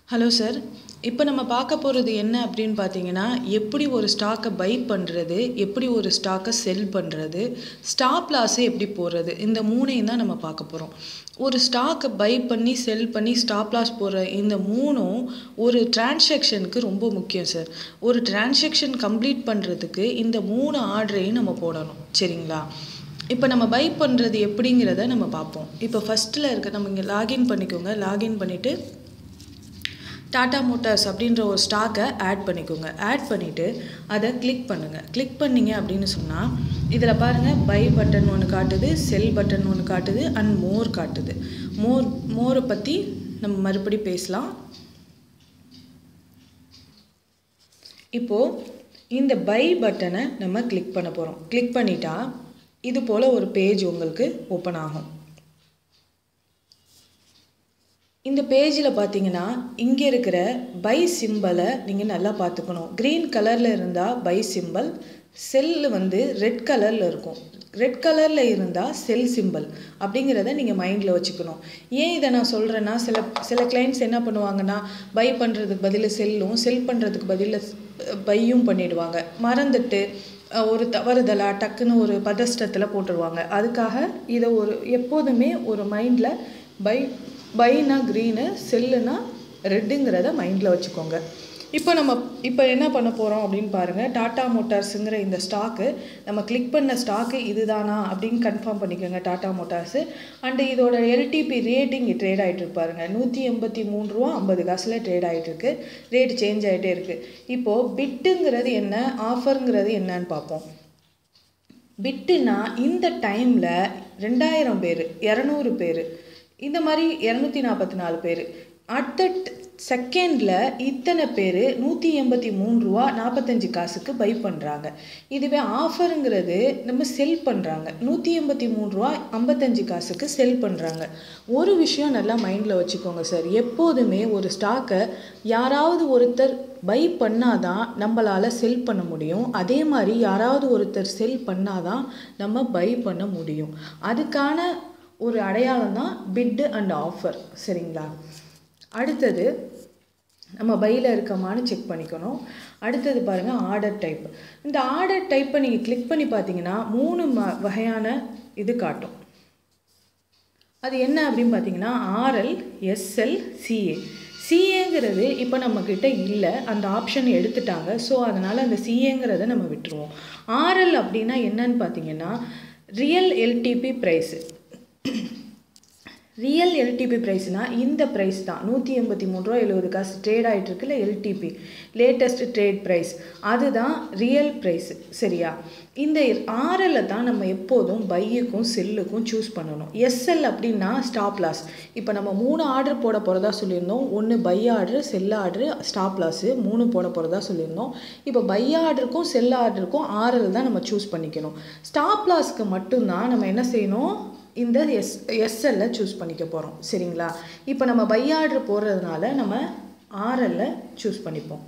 hello sir இப்போ நம்ம பார்க்க போகிறது என்ன அப்படின்னு பார்த்தீங்கன்னா எப்படி ஒரு ஸ்டாக்கை பை பண்ணுறது எப்படி ஒரு ஸ்டாக்கை செல் பண்ணுறது ஸ்டாப் லாஸை எப்படி போடுறது இந்த மூணையும் தான் நம்ம பார்க்க போகிறோம் ஒரு ஸ்டாக்கை பை பண்ணி செல் பண்ணி ஸ்டாப் லாஸ் போடுற இந்த மூணும் ஒரு டிரான்சாக்ஷனுக்கு ரொம்ப முக்கியம் சார் ஒரு டிரான்சாக்ஷன் கம்ப்ளீட் பண்ணுறதுக்கு இந்த மூணு ஆர்டரையும் நம்ம போடணும் சரிங்களா இப்போ நம்ம பை பண்ணுறது எப்படிங்கிறத நம்ம பார்ப்போம் இப்போ ஃபஸ்ட்டில் இருக்க நம்ம இங்கே லாகின் பண்ணிக்கோங்க லாகின் பண்ணிவிட்டு டாடா மோட்டார்ஸ் அப்படின்ற ஒரு ஸ்டாக்கை ஆட் பண்ணிக்கோங்க ஆட் பண்ணிவிட்டு அதை கிளிக் பண்ணுங்கள் கிளிக் பண்ணீங்க அப்படின்னு சொன்னால் இதில் பாருங்கள் பை பட்டன் ஒன்று காட்டுது செல் பட்டன் ஒன்று காட்டுது அண்ட் மோர் காட்டுது மோர் மோரை பற்றி நம்ம மறுபடி பேசலாம் இப்போது இந்த பை பட்டனை நம்ம கிளிக் பண்ண போகிறோம் கிளிக் பண்ணிட்டா இது போல் ஒரு பேஜ் உங்களுக்கு ஓப்பன் ஆகும் இந்த பேஜில் பார்த்தீங்கன்னா இங்கே இருக்கிற பை சிம்பலை நீங்கள் நல்லா பார்த்துக்கணும் க்ரீன் கலரில் இருந்தால் பை சிம்பல் செல்லு வந்து ரெட் கலரில் இருக்கும் ரெட் கலரில் இருந்தால் செல் சிம்பல் அப்படிங்கிறத நீங்கள் மைண்டில் வச்சுக்கணும் ஏன் இதை நான் சொல்கிறேன்னா சில சில கிளைண்ட்ஸ் என்ன பண்ணுவாங்கன்னா பை பண்ணுறதுக்கு பதில் செல்லும் செல் பண்ணுறதுக்கு பதில் பையும் பண்ணிடுவாங்க மறந்துட்டு ஒரு தவறுதலாக டக்குன்னு ஒரு பதஷ்டத்தில் போட்டுருவாங்க அதுக்காக இதை ஒரு எப்போதுமே ஒரு மைண்டில் பை பைனா க்ரீனு செல்லுனா ரெட்டுங்கிறத மைண்டில் வச்சுக்கோங்க இப்போ நம்ம இப்போ என்ன பண்ண போகிறோம் அப்படின்னு பாருங்கள் டாட்டா மோட்டார்ஸுங்கிற இந்த ஸ்டாக்கு நம்ம கிளிக் பண்ண ஸ்டாக்கு இதுதானா அப்படின்னு கன்ஃபார்ம் பண்ணிக்கோங்க டாட்டா மோட்டார்ஸு அண்டு இதோட எல்டிபி ரேட்டிங் ட்ரேட் ஆகிட்டு பாருங்க நூற்றி எண்பத்தி மூணு ரூபா ஐம்பது காசில் ட்ரேட் ஆகிட்டுருக்கு ரேட் சேஞ்ச் ஆகிட்டே இருக்குது இப்போது பிட்டுங்கிறது என்ன ஆஃபருங்கிறது என்னன்னு பார்ப்போம் பிட்டுனா இந்த டைமில் ரெண்டாயிரம் பேர் இரநூறு பேர் இந்த மாதிரி இரநூத்தி நாற்பத்தி நாலு பேர் அட் தட் செகண்டில் இத்தனை பேர் நூற்றி எண்பத்தி மூணு ரூபா நாற்பத்தஞ்சு காசுக்கு பை பண்ணுறாங்க இதுவே ஆஃபருங்கிறது நம்ம செல் பண்ணுறாங்க நூற்றி எண்பத்தி மூணு ரூபா ஐம்பத்தஞ்சு காசுக்கு செல் பண்ணுறாங்க ஒரு விஷயம் நல்லா மைண்டில் வச்சுக்கோங்க சார் எப்போதுமே ஒரு ஸ்டாக்கை யாராவது ஒருத்தர் பை பண்ணாதான் நம்மளால் செல் பண்ண முடியும் அதே மாதிரி யாராவது ஒருத்தர் செல் பண்ணாதான் நம்ம பை பண்ண முடியும் அதுக்கான ஒரு அடையாளம் தான் பிட்டு அண்ட் ஆஃபர் சரிங்களா அடுத்தது நம்ம பையில் இருக்கமான்னு செக் பண்ணிக்கணும் அடுத்தது பாருங்கள் ஆர்டர் டைப் இந்த ஆர்டர் டைப்பை நீங்கள் கிளிக் பண்ணி பார்த்தீங்கன்னா மூணு ம வகையான இது காட்டும் அது என்ன அப்படின்னு பார்த்தீங்கன்னா ஆர்எல் எஸ்எல் சிஏ சிஏங்கிறது இப்போ நம்மக்கிட்ட இல்லை அந்த ஆப்ஷன் எடுத்துட்டாங்க ஸோ அதனால் அந்த சிஏங்கிறத நம்ம விட்டுருவோம் ஆர்எல் அப்படின்னா என்னன்னு பார்த்தீங்கன்னா real LTP price real LTP ப்ரைஸ்னால் இந்த ப்ரைஸ் தான் நூற்றி எண்பத்தி மூணு ரூபா எழுபது காசு ட்ரேட் ஆகிட்டுருக்குல்ல எல்டிபி லேட்டஸ்ட் ட்ரேட் ப்ரைஸ் அதுதான் ரியல் ப்ரைஸ் சரியா இந்த ஆர்எல்ல தான் நம்ம எப்போதும் பையுக்கும் செல்லுக்கும் சூஸ் பண்ணணும் எஸ்எல் அப்படின்னா ஸ்டாப் லாஸ் இப்போ நம்ம மூணு ஆர்டர் போட போகிறதா சொல்லியிருந்தோம் ஒன்று buy order sell order stop loss மூணு போட போகிறதா சொல்லியிருந்தோம் இப்போ பை ஆர்டருக்கும் செல் ஆர்டருக்கும் ஆர்எல் தான் நம்ம சூஸ் பண்ணிக்கணும் ஸ்டாப் லாஸ்க்கு மட்டும்தான் நம்ம என்ன செய்யணும் இந்த எஸ் எஸ்எல்ல சூஸ் பண்ணிக்க போகிறோம் சரிங்களா இப்போ நம்ம பை ஆர்டர் போடுறதுனால நம்ம ஆர்எல்ல சூஸ் பண்ணிப்போம்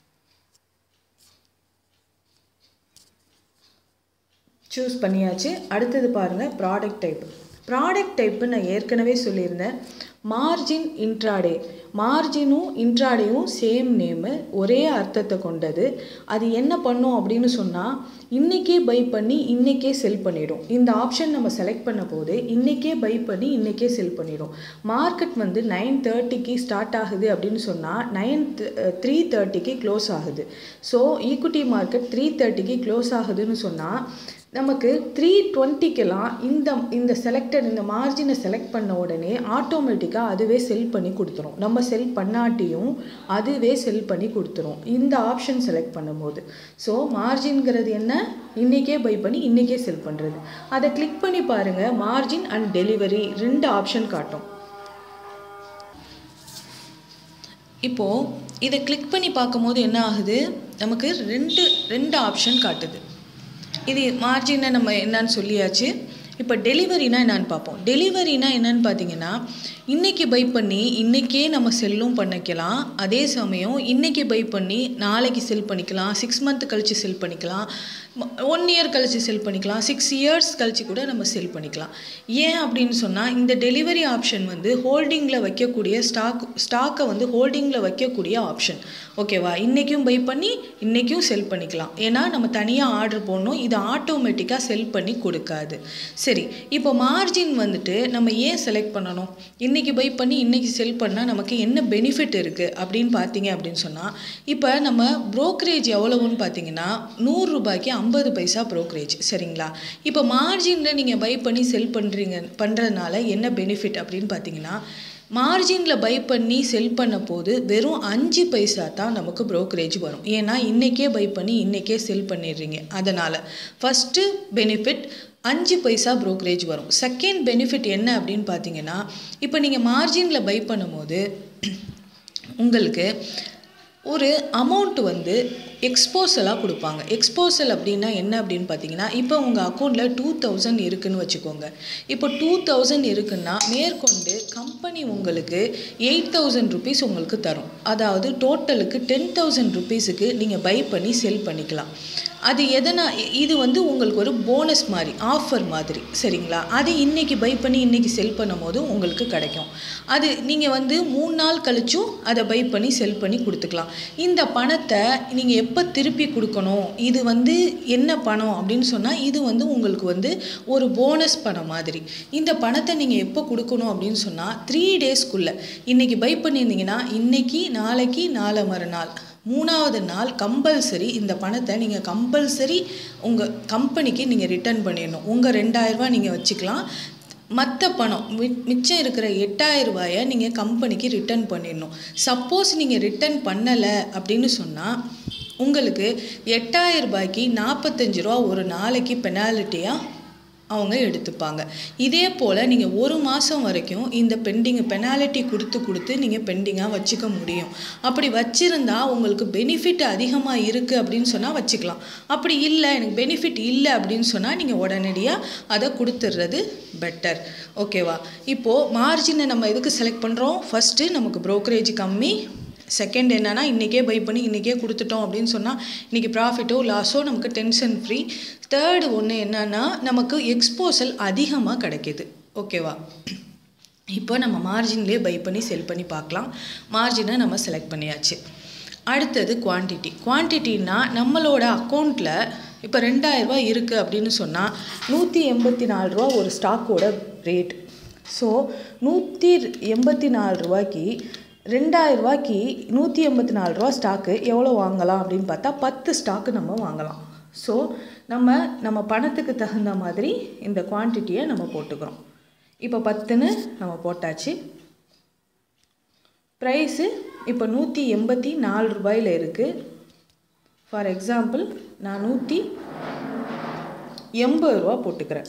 சூஸ் பண்ணியாச்சு அடுத்தது பாருங்கள் ப்ராடக்ட் டைப் ப்ராடக்ட் டைப்பு நான் ஏற்கனவே சொல்லியிருந்தேன் மார்ஜின் இன்ட்ராடே மார்ஜினும் இன்ட்ராடேயும் சேம் நேமு ஒரே அர்த்தத்தை கொண்டது அது என்ன பண்ணும் அப்படின்னு சொன்னால் இன்றைக்கே பை பண்ணி இன்றைக்கே செல் பண்ணிடும் இந்த ஆப்ஷன் நம்ம செலக்ட் பண்ண போது இன்றைக்கே பை பண்ணி இன்றைக்கே செல் பண்ணிடும் மார்க்கெட் வந்து நைன் தேர்ட்டிக்கு ஸ்டார்ட் ஆகுது அப்படின்னு சொன்னால் நைன் த்ரீ தேர்ட்டிக்கு க்ளோஸ் ஆகுது ஸோ ஈக்விட்டி மார்க்கெட் த்ரீ தேர்ட்டிக்கு க்ளோஸ் ஆகுதுன்னு சொன்னால் நமக்கு த்ரீ டுவெண்ட்டிக்கெல்லாம் இந்த இந்த செலக்டட் இந்த மார்ஜினை செலக்ட் பண்ண உடனே ஆட்டோமேட்டிக்காக அதுவே செல் பண்ணி கொடுத்துரும் நம்ம செல் பண்ணாட்டியும் அதுவே செல் பண்ணி கொடுத்துரும் இந்த ஆப்ஷன் செலக்ட் பண்ணும்போது ஸோ மார்ஜின்கிறது என்ன இன்றைக்கே பை பண்ணி இன்றைக்கே செல் பண்ணுறது அதை கிளிக் பண்ணி பாருங்கள் மார்ஜின் அண்ட் டெலிவரி ரெண்டு ஆப்ஷன் காட்டும் இப்போது இதை கிளிக் பண்ணி பார்க்கும்போது என்ன ஆகுது நமக்கு ரெண்டு ரெண்டு ஆப்ஷன் காட்டுது இது மார்ஜினை நம்ம என்னன்னு சொல்லியாச்சு இப்போ டெலிவரினா என்னன்னு பார்ப்போம் டெலிவரினா என்னன்னு பார்த்தீங்கன்னா இன்றைக்கி பை பண்ணி இன்றைக்கே நம்ம செல்லும் பண்ணிக்கலாம் அதே சமயம் இன்றைக்கி பை பண்ணி நாளைக்கு செல் பண்ணிக்கலாம் சிக்ஸ் மந்த் கழித்து செல் பண்ணிக்கலாம் ஒன் இயர் கழிச்சு செல் பண்ணிக்கலாம் சிக்ஸ் இயர்ஸ் கழிச்சு கூட நம்ம செல் பண்ணிக்கலாம் ஏன் அப்படின்னு சொன்னால் இந்த டெலிவரி ஆப்ஷன் வந்து ஹோல்டிங்கில் வைக்கக்கூடிய ஸ்டாக் ஸ்டாக்கை வந்து ஹோல்டிங்கில் வைக்கக்கூடிய ஆப்ஷன் ஓகேவா இன்றைக்கும் பை பண்ணி இன்றைக்கும் செல் பண்ணிக்கலாம் ஏன்னா நம்ம தனியாக ஆர்டர் போடணும் இது ஆட்டோமேட்டிக்காக செல் பண்ணி கொடுக்காது சரி இப்போ மார்ஜின் வந்துட்டு நம்ம ஏன் செலக்ட் பண்ணணும் இன்றைக்கி பை பண்ணி இன்றைக்கி செல் பண்ணால் நமக்கு என்ன பெனிஃபிட் இருக்குது அப்படின்னு பார்த்தீங்க அப்படின்னு சொன்னால் இப்போ நம்ம ப்ரோக்கரேஜ் எவ்வளவுன்னு பார்த்தீங்கன்னா நூறுரூபாய்க்கு ஐம்பது பைசா ப்ரோக்கரேஜ் சரிங்களா இப்போ மார்ஜினில் நீங்கள் பை பண்ணி செல் பண்ணுறீங்க பண்ணுறதுனால என்ன பெனிஃபிட் அப்படின்னு பார்த்தீங்கன்னா மார்ஜினில் பை பண்ணி செல் பண்ண போது வெறும் அஞ்சு பைசா தான் நமக்கு ப்ரோக்கரேஜ் வரும் ஏன்னா இன்றைக்கே பை பண்ணி இன்றைக்கே செல் பண்ணிடுறீங்க அதனால் ஃபஸ்ட்டு பெனிஃபிட் அஞ்சு பைசா ப்ரோக்கரேஜ் வரும் செகண்ட் பெனிஃபிட் என்ன அப்படின்னு பார்த்தீங்கன்னா இப்போ நீங்கள் மார்ஜினில் பை பண்ணும்போது உங்களுக்கு ஒரு அமௌண்ட் வந்து எக்ஸ்போசலாக கொடுப்பாங்க எக்ஸ்போசல் அப்படின்னா என்ன அப்படின்னு பார்த்தீங்கன்னா இப்போ உங்கள் அக்கௌண்ட்டில் டூ தௌசண்ட் இருக்குன்னு வச்சுக்கோங்க இப்போ டூ தௌசண்ட் இருக்குன்னா மேற்கொண்டு கம்பெனி உங்களுக்கு எயிட் தௌசண்ட் ருபீஸ் உங்களுக்கு தரும் அதாவது டோட்டலுக்கு டென் தௌசண்ட் ருபீஸுக்கு நீங்கள் பை பண்ணி செல் பண்ணிக்கலாம் அது எதனா இது வந்து உங்களுக்கு ஒரு போனஸ் மாதிரி ஆஃபர் மாதிரி சரிங்களா அது இன்றைக்கி பை பண்ணி இன்றைக்கி செல் பண்ணும் போது உங்களுக்கு கிடைக்கும் அது நீங்கள் வந்து மூணு நாள் கழிச்சும் அதை பை பண்ணி செல் பண்ணி கொடுத்துக்கலாம் இந்த பணத்தை நீங்கள் எப்போ திருப்பி கொடுக்கணும் இது வந்து என்ன பணம் அப்படின்னு சொன்னால் இது வந்து உங்களுக்கு வந்து ஒரு போனஸ் பணம் மாதிரி இந்த பணத்தை நீங்கள் எப்போ கொடுக்கணும் அப்படின்னு சொன்னால் த்ரீ டேஸ்க்குள்ளே இன்றைக்கி பை பண்ணியிருந்தீங்கன்னா இன்றைக்கி நாளைக்கு நாளை மறுநாள் மூணாவது நாள் கம்பல்சரி இந்த பணத்தை நீங்கள் கம்பல்சரி உங்கள் கம்பெனிக்கு நீங்கள் ரிட்டர்ன் பண்ணிடணும் உங்கள் ரெண்டாயிரரூபா நீங்கள் வச்சுக்கலாம் மற்ற பணம் மி மிச்சம் இருக்கிற எட்டாயிரம் ரூபாயை நீங்கள் கம்பெனிக்கு ரிட்டர்ன் பண்ணிடணும் சப்போஸ் நீங்கள் ரிட்டர்ன் பண்ணலை அப்படின்னு சொன்னால் உங்களுக்கு எட்டாயிரம் ரூபாய்க்கு நாற்பத்தஞ்சு ரூபா ஒரு நாளைக்கு பெனால்ட்டியாக அவங்க எடுத்துப்பாங்க இதே போல் நீங்கள் ஒரு மாதம் வரைக்கும் இந்த பெண்டிங் பெனாலிட்டி கொடுத்து கொடுத்து நீங்கள் பெண்டிங்காக வச்சுக்க முடியும் அப்படி வச்சுருந்தா உங்களுக்கு பெனிஃபிட் அதிகமாக இருக்குது அப்படின்னு சொன்னால் வச்சுக்கலாம் அப்படி இல்லை எனக்கு பெனிஃபிட் இல்லை அப்படின்னு சொன்னால் நீங்கள் உடனடியாக அதை கொடுத்துட்றது பெட்டர் ஓகேவா இப்போது மார்ஜினை நம்ம எதுக்கு செலக்ட் பண்ணுறோம் ஃபஸ்ட்டு நமக்கு ப்ரோக்கரேஜ் கம்மி செகண்ட் என்னென்னா இன்றைக்கே பை பண்ணி இன்றைக்கே கொடுத்துட்டோம் அப்படின்னு சொன்னால் இன்றைக்கி ப்ராஃபிட்டோ லாஸோ நமக்கு டென்ஷன் ஃப்ரீ தேர்டு ஒன்று என்னன்னா நமக்கு எக்ஸ்போசல் அதிகமாக கிடைக்கிது ஓகேவா இப்போ நம்ம மார்ஜின்லேயே பை பண்ணி செல் பண்ணி பார்க்கலாம் மார்ஜினை நம்ம செலக்ட் பண்ணியாச்சு அடுத்தது குவான்டிட்டி குவான்டிட்டின்னா நம்மளோட அக்கௌண்ட்டில் இப்போ ரெண்டாயிரரூபா இருக்குது அப்படின்னு சொன்னால் நூற்றி எண்பத்தி நாலு ரூபா ஒரு ஸ்டாக்கோட ரேட் ஸோ நூற்றி எண்பத்தி நாலு ரூபாய்க்கு ரெண்டாயிரம் ரூபாய்க்கு நூற்றி எண்பத்தி நாலு ரூபா ஸ்டாக்கு எவ்வளோ வாங்கலாம் அப்படின்னு பார்த்தா பத்து ஸ்டாக்கு நம்ம வாங்கலாம் ஸோ நம்ம நம்ம பணத்துக்கு தகுந்த மாதிரி இந்த குவான்டிட்டியை நம்ம போட்டுக்கிறோம் இப்போ பத்துன்னு நம்ம போட்டாச்சு ப்ரைஸு இப்போ நூற்றி எண்பத்தி நாலு ரூபாயில் இருக்குது ஃபார் எக்ஸாம்பிள் நான் நூற்றி எண்பது ரூபா போட்டுக்கிறேன்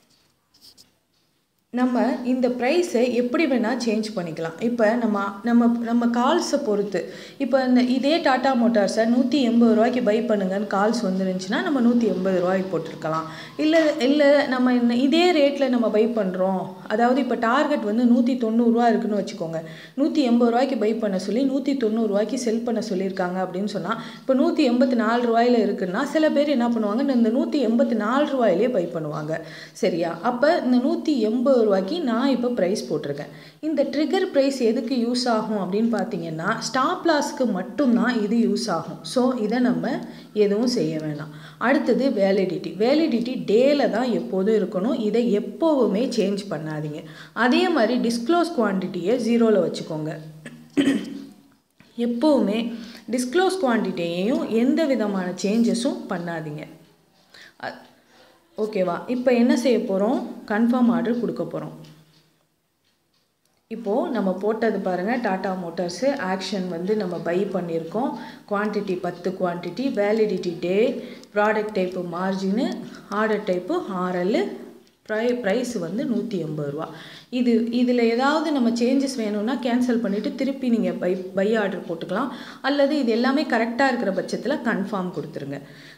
நம்ம இந்த ப்ரைஸை எப்படி வேணால் சேஞ்ச் பண்ணிக்கலாம் இப்போ நம்ம நம்ம நம்ம கால்ஸை பொறுத்து இப்போ இந்த இதே டாட்டா மோட்டார்ஸை நூற்றி எண்பது ரூபாய்க்கு பை பண்ணுங்கன்னு கால்ஸ் வந்துருந்துச்சுன்னா நம்ம நூற்றி எண்பது ரூபாய்க்கு போட்டிருக்கலாம் இல்லை இல்லை நம்ம இந்த இதே ரேட்டில் நம்ம பை பண்ணுறோம் அதாவது இப்போ டார்கெட் வந்து நூற்றி தொண்ணூறுரூவா இருக்குன்னு வச்சுக்கோங்க நூற்றி எண்பது ரூபாய்க்கு பை பண்ண சொல்லி நூற்றி தொண்ணூறுரூவாய்க்கு செல் பண்ண சொல்லியிருக்காங்க அப்படின்னு சொன்னால் இப்போ நூற்றி எண்பத்தி நாலு ரூபாயில் இருக்குன்னா சில பேர் என்ன பண்ணுவாங்க இந்த நூற்றி எண்பத்தி நாலு ரூபாயிலே பை பண்ணுவாங்க சரியா அப்போ இந்த நூற்றி எண்பது ரூபாய்க்கு நான் இப்போ ப்ரைஸ் போட்டிருக்கேன் இந்த ட்ரிகர் ப்ரைஸ் எதுக்கு யூஸ் ஆகும் அப்படின்னு பார்த்தீங்கன்னா ஸ்டாப் லாஸ்க்கு மட்டும்தான் இது யூஸ் ஆகும் ஸோ இதை நம்ம எதுவும் செய்ய வேணாம் அடுத்தது வேலிடிட்டி வேலிடிட்டி டேல தான் எப்போதும் இருக்கணும் இதை எப்போவுமே சேஞ்ச் பண்ணாதீங்க அதே மாதிரி டிஸ்க்ளோஸ் குவான்டிட்டியை ஜீரோவில் வச்சுக்கோங்க எப்போவுமே டிஸ்க்ளோஸ் குவான்டிட்டியையும் எந்த விதமான சேஞ்சஸும் பண்ணாதீங்க அ- ஓகேவா இப்போ என்ன செய்ய போகிறோம் கன்ஃபார்ம் ஆர்டர் கொடுக்க போகிறோம் இப்போது நம்ம போட்டது பாருங்கள் டாடா மோட்டார்ஸு ஆக்ஷன் வந்து நம்ம பை பண்ணியிருக்கோம் குவான்டிட்டி பத்து quantity validity day product type margin order type RL ப்ரை ப்ரைஸ் வந்து நூற்றி எண்பது ரூபா இது இதில் ஏதாவது நம்ம சேஞ்சஸ் வேணும்னா கேன்சல் பண்ணிவிட்டு திருப்பி நீங்கள் பை பை ஆர்டர் போட்டுக்கலாம் அல்லது இது எல்லாமே கரெக்டாக இருக்கிற பட்சத்தில் கன்ஃபார்ம் கொடுத்துருங்க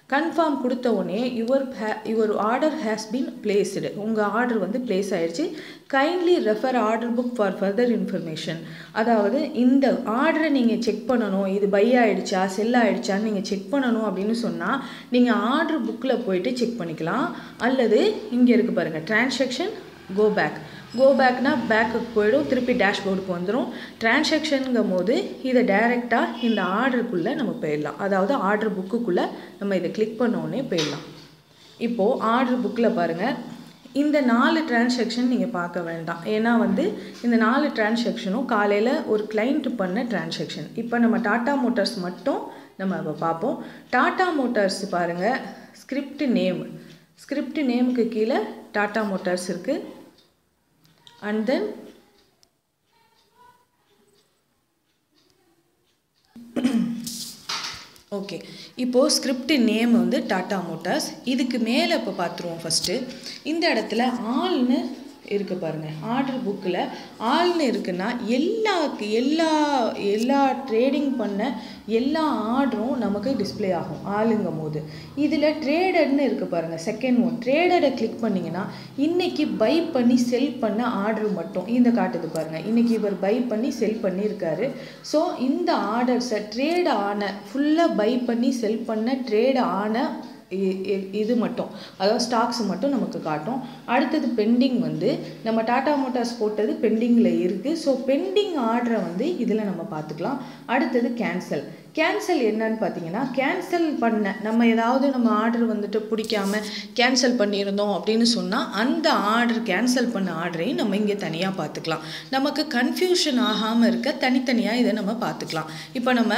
கன்ஃபார்ம் கொடுத்த உடனே your hey your order has been placed உங்கள் ஆர்டர் வந்து பிளேஸ் ஆயிடுச்சு kindly refer order book for further information அதாவது இந்த ஆர்டரை நீங்கள் செக் பண்ணணும் இது பை ஆயிடுச்சா செல் ஆயிடுச்சான்னு நீங்கள் செக் பண்ணணும் அப்படின்னு சொன்னால் நீங்கள் ஆர்டர் புக்கில் போயிட்டு செக் பண்ணிக்கலாம் அல்லது இங்கே இருக்குது பாருங்கள் டிரான்சாக்ஷன் கோ பேக் கோ பேக்னா பேக்குக்கு போயிடும் திருப்பி டேஷ்போர்டுக்கு வந்துடும் டிரான்சாக்ஷனுங்கும் போது இதை டைரெக்டாக இந்த ஆர்டருக்குள்ளே நம்ம போயிடலாம் அதாவது ஆர்டர் புக்குக்குள்ளே நம்ம இதை கிளிக் பண்ணோடனே போயிடலாம் இப்போது ஆர்டர் புக்கில் பாருங்கள் இந்த நாலு டிரான்சாக்ஷன் நீங்கள் பார்க்க வேண்டாம் ஏன்னா வந்து இந்த நாலு டிரான்சாக்ஷனும் காலையில் ஒரு கிளைண்ட் பண்ண டிரான்சாக்ஷன் இப்போ நம்ம டாட்டா மோட்டார்ஸ் மட்டும் நம்ம இப்போ பார்ப்போம் டாட்டா மோட்டார்ஸ் பாருங்கள் ஸ்கிரிப்ட் நேம் ஸ்கிரிப்ட் நேமுக்கு கீழே டாட்டா மோட்டார்ஸ் இருக்குது அண்ட் தென் ஓகே இப்போது ஸ்கிரிப்ட் நேம் வந்து டாட்டா மோட்டார்ஸ் இதுக்கு மேலே இப்போ பார்த்துருவோம் ஃபஸ்ட்டு இந்த இடத்துல ஆள்னு இருக்குது பாருங்கள் ஆர்டர் புக்கில் ஆள்னு இருக்குன்னா எல்லா எல்லா எல்லா ட்ரேடிங் பண்ண எல்லா ஆர்டரும் நமக்கு டிஸ்ப்ளே ஆகும் ஆளுங்கும் போது இதில் ட்ரேடட்னு இருக்குது பாருங்கள் செகண்ட் ஒன் ட்ரேடடை கிளிக் பண்ணிங்கன்னா இன்றைக்கி பை பண்ணி செல் பண்ண ஆர்டர் மட்டும் இந்த காட்டுது பாருங்கள் இன்றைக்கி இவர் பை பண்ணி செல் பண்ணியிருக்காரு ஸோ இந்த ஆர்டர்ஸை ட்ரேட் ஆன ஃபுல்லாக பை பண்ணி செல் பண்ண ட்ரேட் ஆன இ- இ- இது மட்டும் அதாவது ஸ்டாக்ஸ் மட்டும் நமக்கு காட்டும் அடுத்தது பெண்டிங் வந்து நம்ம டாடா மோட்டார்ஸ் போட்டது பெண்டிங்கில் இருக்குது ஸோ பெண்டிங் ஆர்டரை வந்து இதில் நம்ம பார்த்துக்கலாம் அடுத்தது கேன்சல் கேன்சல் என்னன்னு பார்த்தீங்கன்னா கேன்சல் பண்ண நம்ம ஏதாவது நம்ம ஆர்டர் வந்துட்டு பிடிக்காம கேன்சல் பண்ணியிருந்தோம் அப்படின்னு சொன்னால் அந்த ஆர்டர் கேன்சல் பண்ண ஆர்டரையும் நம்ம இங்கே தனியாக பார்த்துக்கலாம் நமக்கு கன்ஃபியூஷன் ஆகாமல் இருக்க தனித்தனியாக இதை நம்ம பார்த்துக்கலாம் இப்போ நம்ம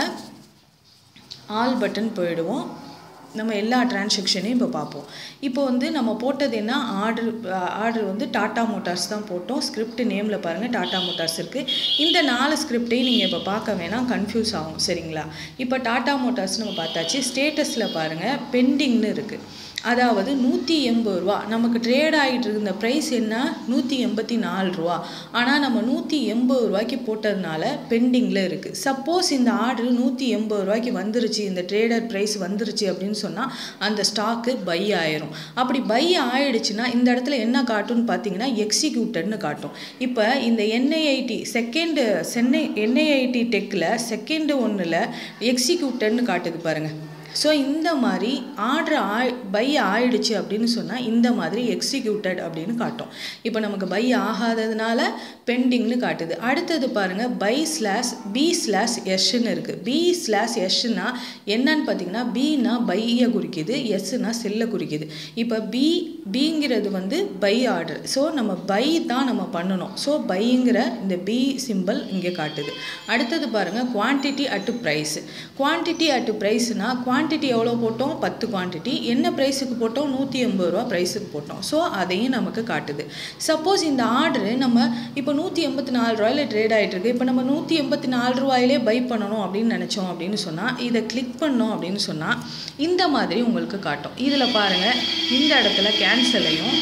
ஆல் பட்டன் போயிடுவோம் நம்ம எல்லா டிரான்சாக்ஷனையும் இப்போ பார்ப்போம் இப்போ வந்து நம்ம போட்டது என்ன ஆர்டர் ஆர்டர் வந்து டாட்டா மோட்டார்ஸ் தான் போட்டோம் ஸ்கிரிப்ட் நேமில் பாருங்கள் டாட்டா மோட்டார்ஸ் இருக்குது இந்த நாலு ஸ்கிரிப்டையும் நீங்கள் இப்போ பார்க்க வேணாம் கன்ஃபியூஸ் ஆகும் சரிங்களா இப்போ டாட்டா மோட்டார்ஸ் நம்ம பார்த்தாச்சு ஸ்டேட்டஸில் பாருங்கள் பெண்டிங்னு இருக்குது அதாவது நூற்றி எண்பது ரூபா நமக்கு ட்ரேட் ஆகிட்டு இருந்த ப்ரைஸ் என்ன நூற்றி எண்பத்தி நாலு ரூபா ஆனால் நம்ம நூற்றி எண்பது ரூபாய்க்கு போட்டதுனால பெண்டிங்கில் இருக்குது சப்போஸ் இந்த ஆர்டர் நூற்றி எண்பது ரூபாய்க்கு வந்துருச்சு இந்த ட்ரேடர் ப்ரைஸ் வந்துருச்சு அப்படின்னு சொன்னால் அந்த ஸ்டாக்கு பை ஆயிரும் அப்படி பை ஆயிடுச்சுன்னா இந்த இடத்துல என்ன காட்டும்னு பார்த்தீங்கன்னா எக்ஸிக்யூட்டட்னு காட்டும் இப்போ இந்த என்ஐஐடி செகண்டு சென்னை என்ஐஐடி டெக்கில் செகண்டு ஒன்றில் எக்ஸிக்யூட்டட்னு காட்டுது பாருங்கள் ஸோ இந்த மாதிரி ஆர்டர் ஆய் பை ஆயிடுச்சு அப்படின்னு சொன்னால் இந்த மாதிரி எக்ஸிக்யூட்டட் அப்படின்னு காட்டும் இப்போ நமக்கு பை ஆகாததுனால பெண்டிங்னு காட்டுது அடுத்தது பாருங்கள் பை ஸ்லாஷ் பி ஸ்லாஷ் எஷ்ன்னு இருக்குது பி ஸ்லாஷ் எஷ்னா என்னன்னு பார்த்தீங்கன்னா பின்னா பையை குறிக்குது எஸ்னா செல்லை குறிக்குது இப்போ பி பிங்கிறது வந்து பை ஆர்டர் ஸோ நம்ம பை தான் நம்ம பண்ணணும் ஸோ பைங்கிற இந்த பி சிம்பிள் இங்கே காட்டுது அடுத்தது பாருங்கள் quantity at price quantity at ப்ரைஸ்னா குவான்டிட்டி எவ்வளோ போட்டோம் பத்து குவான்டிட்டி என்ன ப்ரைஸுக்கு போட்டோம் நூற்றி எண்பது ரூபா ப்ரைஸுக்கு போட்டோம் ஸோ அதையும் நமக்கு காட்டுது சப்போஸ் இந்த ஆர்டரு நம்ம இப்போ நூற்றி எண்பத்தி நாலு ரூபாயில ட்ரேட் ஆகிட்டு இருக்கு இப்போ நம்ம நூற்றி எண்பத்தி நாலு ரூபாயிலே பை பண்ணணும் அப்படின்னு நினச்சோம் அப்படின்னு சொன்னால் இதை கிளிக் பண்ணோம் அப்படின்னு சொன்னால் இந்த மாதிரி உங்களுக்கு காட்டும் இதில் பாருங்கள் இந்த இடத்துல கேன்சலையும்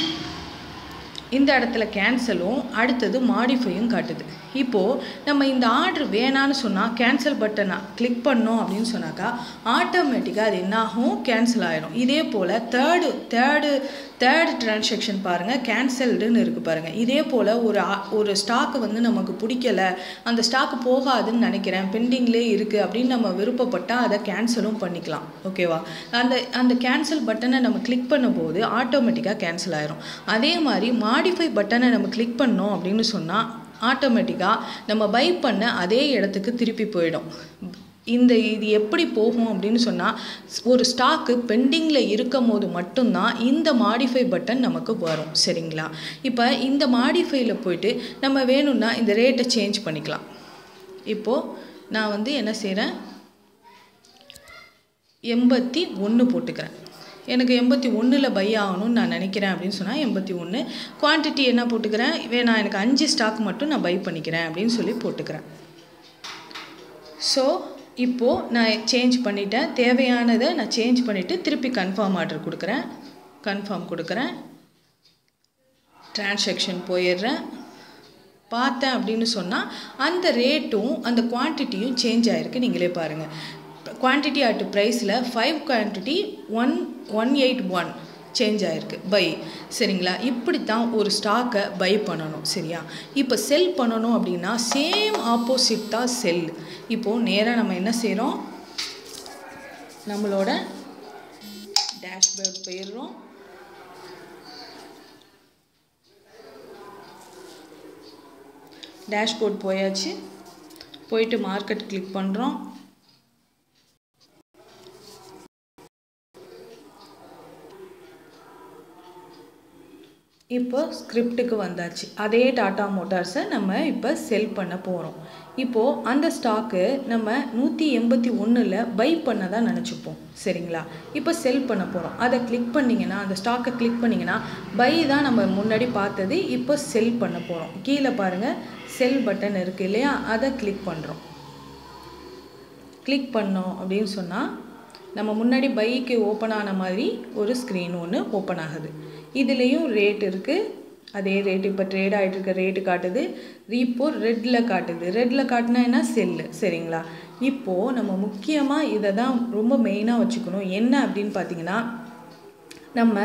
இந்த இடத்துல கேன்சலும் அடுத்தது மாடிஃபையும் காட்டுது இப்போது நம்ம இந்த ஆர்டர் வேணான்னு சொன்னால் கேன்சல் பட்டனை கிளிக் பண்ணோம் அப்படின்னு சொன்னாக்கா ஆட்டோமேட்டிக்காக அது என்னாகும் கேன்சல் ஆயிடும் இதே போல் தேர்டு தேர்டு தேர்டு டிரான்சாக்ஷன் பாருங்கள் கேன்சல்டுன்னு இருக்குது பாருங்கள் இதே போல் ஒரு ஆ- ஒரு ஸ்டாக்கு வந்து நமக்கு பிடிக்கல அந்த ஸ்டாக்கு போகாதுன்னு நினைக்கிறேன் பெண்டிங்லேயே இருக்குது அப்படின்னு நம்ம விருப்பப்பட்டால் அதை கேன்சலும் பண்ணிக்கலாம் ஓகேவா அந்த அந்த கேன்சல் பட்டனை நம்ம கிளிக் பண்ணும்போது ஆட்டோமேட்டிக்காக கேன்சல் ஆயிரும் அதே மாதிரி மாடிஃபை பட்டனை நம்ம கிளிக் பண்ணோம் அப்படின்னு சொன்னால் ஆட்டோமேட்டிக்காக நம்ம பை பண்ண அதே இடத்துக்கு திருப்பி போயிடும் இந்த இது எப்படி போகும் அப்படின்னு சொன்னால் ஒரு ஸ்டாக்கு பெண்டிங்கில் இருக்கும் போது மட்டும்தான் இந்த மாடிஃபை பட்டன் நமக்கு வரும் சரிங்களா இப்போ இந்த மாடிஃபைல போயிட்டு நம்ம வேணும்னா இந்த ரேட்டை சேஞ்ச் பண்ணிக்கலாம் இப்போது நான் வந்து என்ன செய்கிறேன் எண்பத்தி ஒன்று போட்டுக்கிறேன் எனக்கு எண்பத்தி ஒன்றில் பை ஆகணும்னு நான் நினைக்கிறேன் அப்படின்னு சொன்னால் எண்பத்தி ஒன்று குவான்டிட்டி என்ன போட்டுக்கிறேன் வேணாம் எனக்கு அஞ்சு ஸ்டாக் மட்டும் நான் பை பண்ணிக்கிறேன் அப்படின்னு சொல்லி போட்டுக்கிறேன் ஸோ இப்போது நான் சேஞ்ச் பண்ணிட்டேன் தேவையானதை நான் சேஞ்ச் பண்ணிவிட்டு திருப்பி கன்ஃபார்ம் ஆர்டர் கொடுக்குறேன் கன்ஃபார்ம் கொடுக்குறேன் டிரான்சாக்ஷன் போயிடுறேன் பார்த்தேன் அப்படின்னு சொன்னால் அந்த ரேட்டும் அந்த குவான்டிட்டியும் சேஞ்ச் ஆகிருக்கு நீங்களே பாருங்கள் குவான்டிட்டி அட் ப்ரைஸில் five quantity one one eight one change ஆகிருக்கு பை சரிங்களா இப்படி தான் ஒரு ஸ்டாக்கை பை பண்ணணும் சரியா இப்போ செல் பண்ணணும் அப்படின்னா சேம் ஆப்போசிட் தான் செல் இப்போது நேராக நம்ம என்ன செய்கிறோம் நம்மளோட டேஷ்போர்ட் போயிடுறோம் டேஷ்போர்ட் போயாச்சு போயிட்டு மார்க்கெட் கிளிக் பண்ணுறோம் இப்போ ஸ்கிரிப்டுக்கு வந்தாச்சு அதே டாட்டா மோட்டார்ஸை நம்ம இப்போ செல் பண்ண போகிறோம் இப்போது அந்த ஸ்டாக்கு நம்ம நூற்றி எண்பத்தி ஒன்றில் பை பண்ண தான் நினச்சிப்போம் சரிங்களா இப்போ செல் பண்ண போகிறோம் அதை கிளிக் பண்ணிங்கன்னா அந்த ஸ்டாக்கை கிளிக் பண்ணிங்கன்னா பை தான் நம்ம முன்னாடி பார்த்தது இப்போ செல் பண்ண போகிறோம் கீழே பாருங்கள் செல் பட்டன் இருக்குது இல்லையா அதை கிளிக் பண்ணுறோம் கிளிக் பண்ணோம் அப்படின்னு சொன்னால் நம்ம முன்னாடி பைக்கு ஓப்பன் ஆன மாதிரி ஒரு ஸ்க்ரீன் ஒன்று ஓப்பன் ஆகுது இதுலேயும் ரேட் இருக்குது அதே ரேட் இப்போ ட்ரேட் ஆகிட்டு இருக்க ரேட்டு காட்டுது இப்போ ரெட்டில் காட்டுது ரெட்டில் காட்டினா என்ன செல்லு சரிங்களா இப்போது நம்ம முக்கியமாக இதை தான் ரொம்ப மெயினாக வச்சுக்கணும் என்ன அப்படின்னு பார்த்தீங்கன்னா நம்ம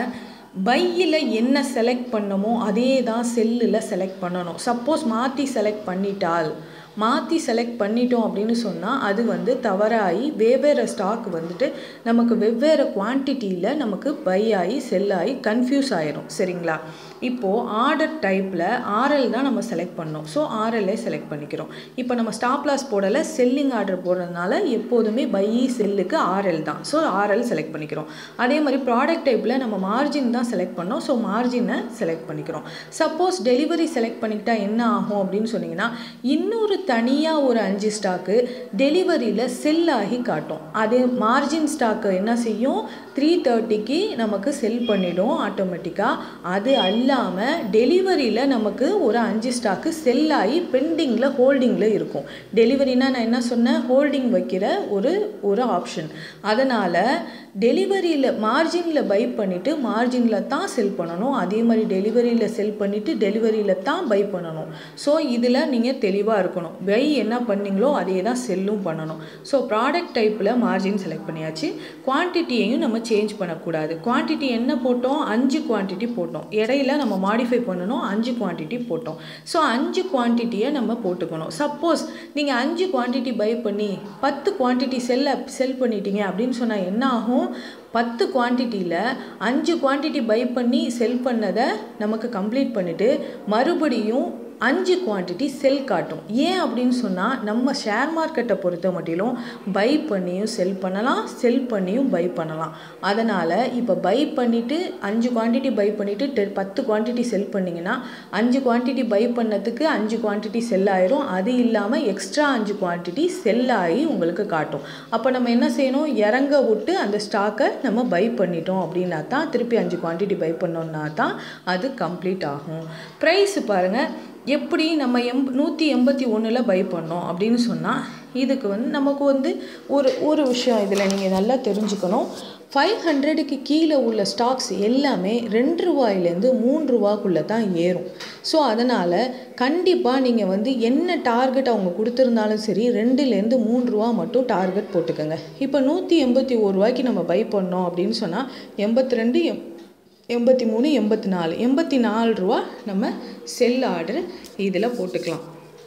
பையில் என்ன செலக்ட் பண்ணமோ அதே தான் செல்லில் செலக்ட் பண்ணணும் சப்போஸ் மாற்றி செலக்ட் பண்ணிட்டால் மாற்றி செலக்ட் பண்ணிட்டோம் அப்படின்னு சொன்னால் அது வந்து தவறாகி வெவ்வேறு ஸ்டாக் வந்துட்டு நமக்கு வெவ்வேறு குவான்டிட்டியில் நமக்கு பை ஆகி செல் ஆகி கன்ஃபியூஸ் ஆயிரும் சரிங்களா இப்போது ஆர்டர் டைப்பில் ஆர்எல் தான் நம்ம செலக்ட் பண்ணோம் ஸோ ஆர்எல்லே செலக்ட் பண்ணிக்கிறோம் இப்போ நம்ம ஸ்டாப் லாஸ் போடலை செல்லிங் ஆர்டர் போடுறதுனால எப்போதுமே பை செல்லுக்கு ஆர்எல் தான் ஸோ ஆர்எல் செலக்ட் பண்ணிக்கிறோம் அதே மாதிரி ப்ராடக்ட் டைப்பில் நம்ம மார்ஜின் தான் செலக்ட் பண்ணோம் ஸோ மார்ஜினை செலக்ட் பண்ணிக்கிறோம் சப்போஸ் டெலிவரி செலக்ட் பண்ணிக்கிட்டா என்ன ஆகும் அப்படின்னு சொன்னீங்கன்னா இன்னொரு தனியாக ஒரு அஞ்சு ஸ்டாக்கு டெலிவரியில் செல் ஆகி காட்டும் அது மார்ஜின் ஸ்டாக்கு என்ன செய்யும் த்ரீ தேர்ட்டிக்கு நமக்கு செல் பண்ணிடும் ஆட்டோமேட்டிக்காக அது அல்லாமல் டெலிவரியில் நமக்கு ஒரு அஞ்சு ஸ்டாக்கு செல் ஆகி பெண்டிங்கில் ஹோல்டிங்கில் இருக்கும் டெலிவரினா நான் என்ன சொன்னேன் ஹோல்டிங் வைக்கிற ஒரு ஒரு ஆப்ஷன் அதனால் டெலிவரியில் மார்ஜினில் பை பண்ணிவிட்டு மார்ஜினில் தான் செல் பண்ணணும் அதே மாதிரி டெலிவரியில் செல் பண்ணிவிட்டு டெலிவரியில் தான் பை பண்ணணும் ஸோ இதில் நீங்கள் தெளிவாக இருக்கணும் பை என்ன பண்ணீங்களோ அதே தான் செல்லும் பண்ணணும் ஸோ ப்ராடக்ட் டைப்பில் மார்ஜின் செலக்ட் பண்ணியாச்சு குவான்டிட்டியையும் நம்ம சேஞ்ச் பண்ணக்கூடாது குவான்டிட்டி என்ன போட்டோம் அஞ்சு குவான்டிட்டி போட்டோம் இடையில நம்ம மாடிஃபை பண்ணணும் அஞ்சு குவான்டிட்டி போட்டோம் ஸோ அஞ்சு குவான்டிட்டியை நம்ம போட்டுக்கணும் சப்போஸ் நீங்கள் அஞ்சு குவான்டிட்டி பை பண்ணி பத்து குவான்டிட்டி செல்ல செல் பண்ணிட்டீங்க அப்படின்னு சொன்னால் என்ன ஆகும் பத்து குவான்டிட்டியில் அஞ்சு குவான்டிட்டி பை பண்ணி செல் பண்ணதை நமக்கு கம்ப்ளீட் பண்ணிவிட்டு மறுபடியும் அஞ்சு குவான்டிட்டி செல் காட்டும் ஏன் அப்படின்னு சொன்னால் நம்ம ஷேர் மார்க்கெட்டை பொறுத்த மட்டிலும் பை பண்ணியும் செல் பண்ணலாம் செல் பண்ணியும் பை பண்ணலாம் அதனால் இப்போ பை பண்ணிவிட்டு அஞ்சு குவான்டிட்டி பை பண்ணிவிட்டு டெ பத்து குவான்டிட்டி செல் பண்ணிங்கன்னா அஞ்சு குவான்டிட்டி பை பண்ணதுக்கு அஞ்சு குவான்டிட்டி செல் ஆயிரும் அது இல்லாமல் எக்ஸ்ட்ரா அஞ்சு குவான்டிட்டி செல் ஆகி உங்களுக்கு காட்டும் அப்போ நம்ம என்ன செய்யணும் இறங்க விட்டு அந்த ஸ்டாக்கை நம்ம பை பண்ணிட்டோம் அப்படின்னா தான் திருப்பி அஞ்சு குவான்டிட்டி பை பண்ணோம்னா தான் அது கம்ப்ளீட் ஆகும் ப்ரைஸ் பாருங்கள் எப்படி நம்ம எம் நூற்றி எண்பத்தி ஒன்றில் பை பண்ணோம் அப்படின்னு சொன்னால் இதுக்கு வந்து நமக்கு வந்து ஒரு ஒரு விஷயம் இதில் நீங்கள் நல்லா தெரிஞ்சுக்கணும் ஃபைவ் ஹண்ட்ரடுக்கு கீழே உள்ள ஸ்டாக்ஸ் எல்லாமே ரெண்டு ரூபாயிலேருந்து மூணு ரூபாக்குள்ளே தான் ஏறும் ஸோ அதனால் கண்டிப்பாக நீங்கள் வந்து என்ன டார்கெட் அவங்க கொடுத்துருந்தாலும் சரி ரெண்டுலேருந்து மூணு ரூபா மட்டும் டார்கெட் போட்டுக்கோங்க இப்போ நூற்றி எண்பத்தி ஒரு ரூபாய்க்கு நம்ம பை பண்ணோம் அப்படின்னு சொன்னால் எண்பத்தி ரெண்டு எம் எண்பத்தி மூணு எண்பத்தி நாலு எண்பத்தி நாலு ரூபா நம்ம செல் ஆர்டர் இதில் போட்டுக்கலாம்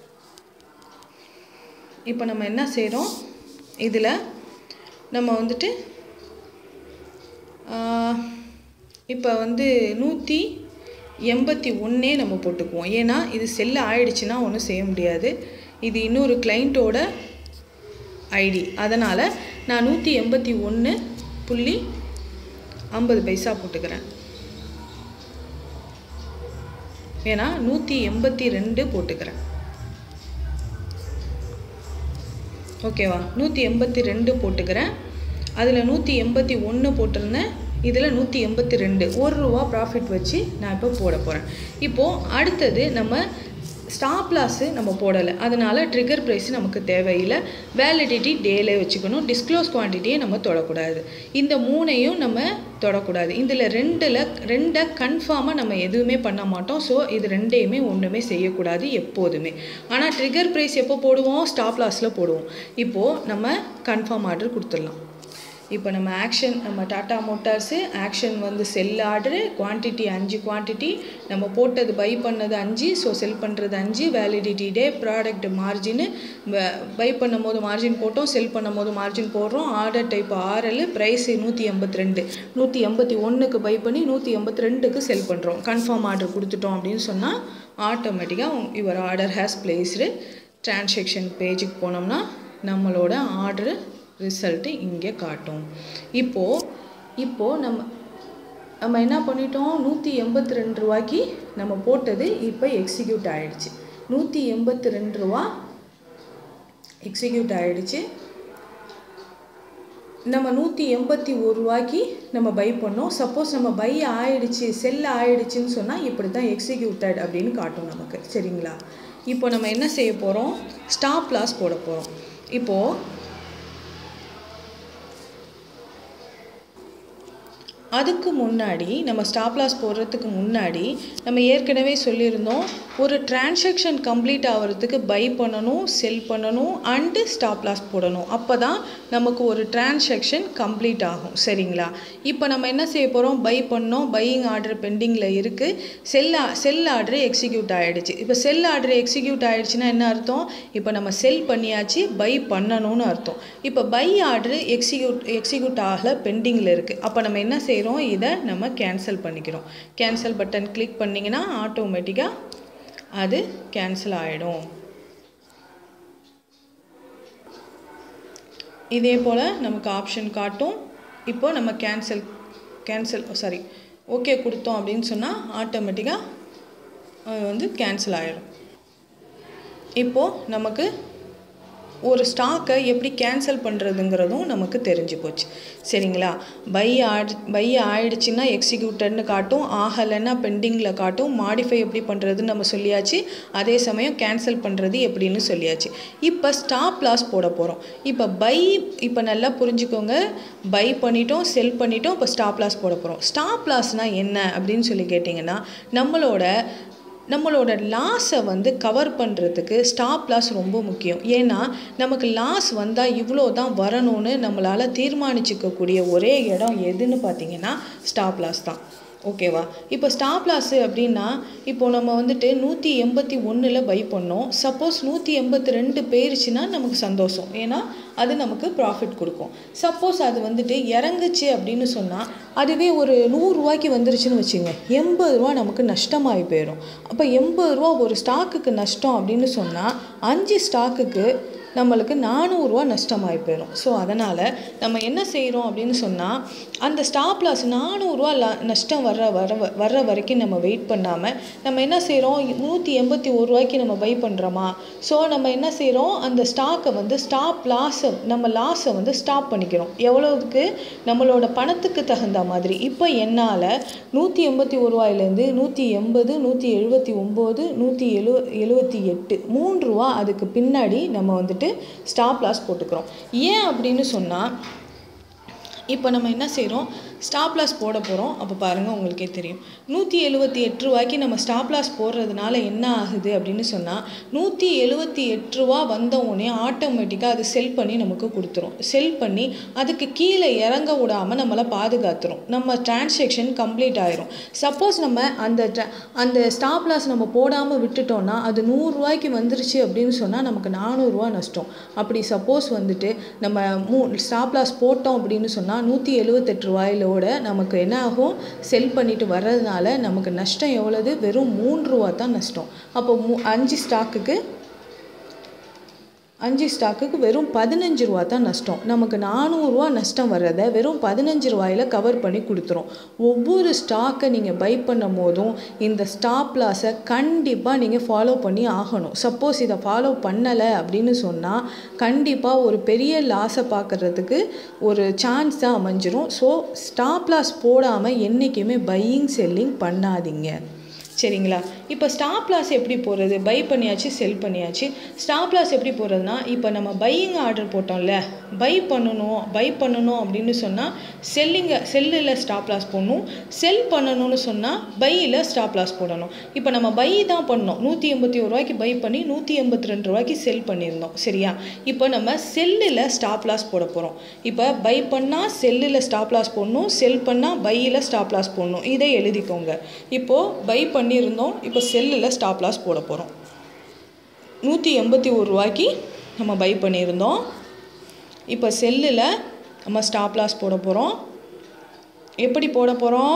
இப்போ நம்ம என்ன செய்கிறோம் இதில் நம்ம வந்துட்டு இப்போ வந்து நூற்றி எண்பத்தி ஒன்றே நம்ம போட்டுக்குவோம் ஏன்னா இது செல்லு ஆயிடுச்சுன்னா ஒன்றும் செய்ய முடியாது இது இன்னொரு கிளைண்ட்டோட ஐடி அதனால் நான் நூற்றி எண்பத்தி ஒன்று புள்ளி ஐம்பது பைசா போட்டுக்கிறேன் ஏன்னா நூற்றி எண்பத்தி ரெண்டு போட்டுக்கிறேன் ஓகேவா நூற்றி எண்பத்தி ரெண்டு போட்டுக்கிறேன் அதில் நூற்றி எண்பத்தி ஒன்று போட்டிருந்தேன் இதில் நூற்றி எண்பத்தி ரெண்டு ஒரு ரூபா ப்ராஃபிட் வச்சு நான் இப்போ போட போகிறேன் இப்போது அடுத்தது நம்ம ஸ்டாப் லாஸு நம்ம போடலை அதனால ட்ரிகர் ப்ரைஸ் நமக்கு தேவையில்லை வேலிடிட்டி டேலே வச்சுக்கணும் டிஸ்க்ளோஸ் குவான்டிட்டியை நம்ம தொடக்கூடாது இந்த மூணையும் நம்ம தொடக்கூடாது இதில் ரெண்டில் ரெண்டை கன்ஃபார்மாக நம்ம எதுவுமே பண்ண மாட்டோம் ஸோ இது ரெண்டையுமே ஒன்றுமே செய்யக்கூடாது எப்போதுமே ஆனால் ட்ரிகர் ப்ரைஸ் எப்போ போடுவோம் ஸ்டாப் லாஸில் போடுவோம் இப்போது நம்ம கன்ஃபார்ம் ஆர்டர் கொடுத்துடலாம் இப்போ நம்ம ஆக்ஷன் நம்ம டாட்டா மோட்டார்ஸு ஆக்ஷன் வந்து செல் ஆர்டரு குவான்டிட்டி அஞ்சு குவான்டிட்டி நம்ம போட்டது பை பண்ணது அஞ்சு ஸோ செல் பண்ணுறது அஞ்சு validity day product margin buy பண்ணும் போது மார்ஜின் போட்டோம் செல் பண்ணும் போது மார்ஜின் போடுறோம் ஆர்டர் டைப் ஆர்எல் ப்ரைஸ் நூற்றி எண்பத்தி ரெண்டு நூற்றி எண்பத்தி ஒன்றுக்கு பை பண்ணி நூற்றி எண்பத்தி ரெண்டுக்கு செல் பண்ணுறோம் கன்ஃபார்ம் ஆர்டர் கொடுத்துட்டோம் அப்படின்னு சொன்னால் ஆட்டோமேட்டிக்காக your order has placed transaction பேஜுக்கு போனோம்னா நம்மளோட ஆர்டரு ரிசல்ட்டு இங்கே காட்டும் இப்போது இப்போது நம்ம நம்ம என்ன பண்ணிட்டோம் நூற்றி எண்பத்தி ரெண்டு ரூபாய்க்கு நம்ம போட்டது இப்போ எக்ஸிக்யூட் ஆகிடுச்சு நூற்றி எண்பத்தி ரெண்டு ரூபா எக்ஸிக்யூட் ஆகிடுச்சு நம்ம நூற்றி எண்பத்தி ஒரு ரூபாய்க்கு நம்ம பை பண்ணோம் சப்போஸ் நம்ம பை ஆயிடுச்சு செல் ஆயிடுச்சுன்னு சொன்னால் இப்படி தான் எக்ஸிக்யூட்டட் அப்படின்னு காட்டும் நமக்கு சரிங்களா இப்போ நம்ம என்ன செய்ய போகிறோம் ஸ்டாப் லாஸ் போட போகிறோம் இப்போது அதுக்கு முன்னாடி நம்ம ஸ்டாப் லாஸ் போடுறதுக்கு முன்னாடி நம்ம ஏற்கனவே சொல்லியிருந்தோம் ஒரு டிரான்சாக்ஷன் கம்ப்ளீட் ஆகிறதுக்கு பை பண்ணணும் செல் பண்ணணும் அண்டு ஸ்டாப் லாஸ் போடணும் அப்போ தான் நமக்கு ஒரு டிரான்சாக்ஷன் கம்ப்ளீட் ஆகும் சரிங்களா இப்போ நம்ம என்ன செய்ய போகிறோம் பை பண்ணோம் பையிங் ஆர்டர் பெண்டிங்கில் இருக்குது செல் செல் ஆர்டர் எக்ஸிக்யூட் ஆகிடுச்சு இப்போ செல் ஆர்டர் எக்ஸிக்யூட் ஆகிடுச்சுன்னா என்ன அர்த்தம் இப்போ நம்ம செல் பண்ணியாச்சு பை பண்ணணும்னு அர்த்தம் இப்போ பை ஆர்டர் எக்ஸிக்யூட் எக்ஸிக்யூட் ஆகலை பெண்டிங்கில் இருக்குது அப்போ நம்ம என்ன செய்கிறோம் இதை நம்ம கேன்சல் பண்ணிக்கிறோம் கேன்சல் பட்டன் கிளிக் பண்ணிங்கன்னா ஆட்டோமேட்டிக்காக அது கேன்சல் ஆகிடும் இதே போல் நமக்கு ஆப்ஷன் காட்டும் இப்போ நம்ம கேன்சல் கேன்சல் சாரி ஓகே கொடுத்தோம் அப்படின்னு சொன்னால் ஆட்டோமேட்டிக்காக அது வந்து கேன்சல் ஆகிடும் இப்போது நமக்கு ஒரு ஸ்டாக்கை எப்படி கேன்சல் பண்ணுறதுங்கிறதும் நமக்கு தெரிஞ்சு போச்சு சரிங்களா பை ஆடி பை ஆயிடுச்சுன்னா எக்ஸிக்யூட்டட்னு காட்டும் ஆகலைன்னா பெண்டிங்கில் காட்டும் மாடிஃபை எப்படி பண்ணுறதுன்னு நம்ம சொல்லியாச்சு அதே சமயம் கேன்சல் பண்ணுறது எப்படின்னு சொல்லியாச்சு இப்போ ஸ்டாப் லாஸ் போட போகிறோம் இப்போ பை இப்போ நல்லா புரிஞ்சுக்கோங்க பை பண்ணிட்டோம் செல் பண்ணிட்டோம் இப்போ ஸ்டாப் லாஸ் போட போகிறோம் ஸ்டாப் லாஸ்னால் என்ன அப்படின்னு சொல்லி கேட்டிங்கன்னா நம்மளோட நம்மளோட லாஸை வந்து கவர் பண்ணுறதுக்கு ஸ்டாப் லாஸ் ரொம்ப முக்கியம் ஏன்னா நமக்கு லாஸ் வந்தால் இவ்வளோ தான் வரணும்னு நம்மளால் தீர்மானிச்சிக்கக்கூடிய ஒரே இடம் எதுன்னு பார்த்தீங்கன்னா ஸ்டாப் லாஸ் தான் ஓகேவா இப்போ ஸ்டாப் லாஸு அப்படின்னா இப்போ நம்ம வந்துட்டு நூற்றி எண்பத்தி ஒன்றில் பை பண்ணோம் சப்போஸ் நூற்றி எண்பத்தி ரெண்டு போயிருச்சுன்னா நமக்கு சந்தோஷம் ஏன்னா அது நமக்கு ப்ராஃபிட் கொடுக்கும் சப்போஸ் அது வந்துட்டு இறங்குச்சு அப்படின்னு சொன்னால் அதுவே ஒரு நூறுரூவாய்க்கு வந்துருச்சுன்னு வச்சுங்க எண்பது ரூபா நமக்கு நஷ்டமாகி போயிடும் அப்போ எண்பது ரூபா ஒரு ஸ்டாக்குக்கு நஷ்டம் அப்படின்னு சொன்னால் அஞ்சு ஸ்டாக்குக்கு நம்மளுக்கு நானூறுரூவா நஷ்டமாகி போயிடும் ஸோ அதனால் நம்ம என்ன செய்கிறோம் அப்படின்னு சொன்னால் அந்த ஸ்டாப் லாஸ் நானூறுரூவா லா நஷ்டம் வர்ற வர வர்ற வரைக்கும் நம்ம வெயிட் பண்ணாமல் நம்ம என்ன செய்கிறோம் நூற்றி எண்பத்தி ஒரு ரூபாய்க்கு நம்ம பை பண்ணுறோமா ஸோ நம்ம என்ன செய்கிறோம் அந்த ஸ்டாக்கை வந்து ஸ்டாப் லாஸை நம்ம லாஸை வந்து ஸ்டாப் பண்ணிக்கிறோம் எவ்வளோதுக்கு நம்மளோட பணத்துக்கு தகுந்த மாதிரி இப்போ என்னால் நூற்றி எண்பத்தி ஒரு ரூபாயிலேருந்து நூற்றி எண்பது நூற்றி எழுபத்தி ஒம்பது நூற்றி எழு எழுபத்தி எட்டு மூன்று ரூபா அதுக்கு பின்னாடி நம்ம வந்துட்டு ஸ்டாப் லாஸ் போட்டுக்கிறோம் ஏன் அப்படின்னு சொன்னால் இப்போ நம்ம என்ன செய்கிறோம் ஸ்டாப் லாஸ் போட போகிறோம் அப்போ பாருங்கள் உங்களுக்கே தெரியும் நூற்றி எழுபத்தி எட்டு ரூபாய்க்கு நம்ம ஸ்டாப் லாஸ் போடுறதுனால என்ன ஆகுது அப்படின்னு சொன்னால் நூற்றி எழுபத்தி எட்டு ரூபா வந்த உடனே ஆட்டோமேட்டிக்காக அது செல் பண்ணி நமக்கு கொடுத்துரும் செல் பண்ணி அதுக்கு கீழே இறங்க விடாமல் நம்மளை பாதுகாத்துரும் நம்ம டிரான்சாக்ஷன் கம்ப்ளீட் ஆயிரும் சப்போஸ் நம்ம அந்த tra- அந்த ஸ்டாப் லாஸ் நம்ம போடாமல் விட்டுட்டோம்னா அது நூறுரூவாய்க்கு வந்துருச்சு அப்படின்னு சொன்னால் நமக்கு நானூறுரூவா நஷ்டம் அப்படி சப்போஸ் வந்துட்டு நம்ம மூ ஸ்டாப் லாஸ் போட்டோம் அப்படின்னு சொன்னால் நூற்றி எழுபத்தெட்டு ரூபாயிலோட நமக்கு என்ன ஆகும் செல் பண்ணிட்டு வர்றதுனால நமக்கு நஷ்டம் எவ்வளவு வெறும் மூன்று ரூபா தான் நஷ்டம் அப்போ மூ அஞ்சு ஸ்டாக்குக்கு அஞ்சு ஸ்டாக்குக்கு வெறும் பதினஞ்சு ரூபா தான் நஷ்டம் நமக்கு நானூறுரூவா நஷ்டம் வர்றதை வெறும் பதினஞ்சு ரூபாயில் கவர் பண்ணி கொடுத்துரும் ஒவ்வொரு ஸ்டாக்கை நீங்கள் பை பண்ணும் போதும் இந்த ஸ்டாப் லாஸை கண்டிப்பாக நீங்கள் ஃபாலோ பண்ணி ஆகணும் சப்போஸ் இதை ஃபாலோ பண்ணலை அப்படின்னு சொன்னால் கண்டிப்பாக ஒரு பெரிய லாஸை பார்க்குறதுக்கு ஒரு சான்ஸ் தான் அமைஞ்சிரும் ஸோ ஸ்டாப் லாஸ் போடாமல் என்றைக்குமே பையிங் செல்லிங் பண்ணாதீங்க சரிங்களா இப்போ ஸ்டாப் லாஸ் எப்படி போடுறது பை பண்ணியாச்சு செல் பண்ணியாச்சு ஸ்டாப் லாஸ் எப்படி போடுறதுனா இப்போ நம்ம பையிங் ஆர்டர் போட்டோம்ல பை பண்ணணும் பை பண்ணணும் அப்படின்னு சொன்னால் செல்லிங்க செல்லில் ஸ்டாப் லாஸ் போடணும் செல் பண்ணணும்னு சொன்னால் பையில் ஸ்டாப் லாஸ் போடணும் இப்போ நம்ம பை தான் பண்ணோம் நூற்றி எண்பத்தி ஒரு ரூபாய்க்கு பை பண்ணி நூற்றி எண்பத்தி ரெண்டு ரூபாய்க்கு செல் பண்ணியிருந்தோம் சரியா இப்போ நம்ம செல்லில் ஸ்டாப் லாஸ் போட போகிறோம் இப்போ பை பண்ணால் செல்லில் ஸ்டாப் லாஸ் போடணும் செல் பண்ணால் பையில் ஸ்டாப் லாஸ் போடணும் இதை எழுதிக்கோங்க இப்போது பை பண்ணியிருந்தோம் இப்போ செல்லில் ஸ்டாப் லாஸ் போட போகிறோம் நூற்றி எண்பத்தி ஒரு ரூபாய்க்கு நம்ம பை பண்ணியிருந்தோம் இப்போ செல்லில் நம்ம ஸ்டாப் லாஸ் போட போகிறோம் எப்படி போட போகிறோம்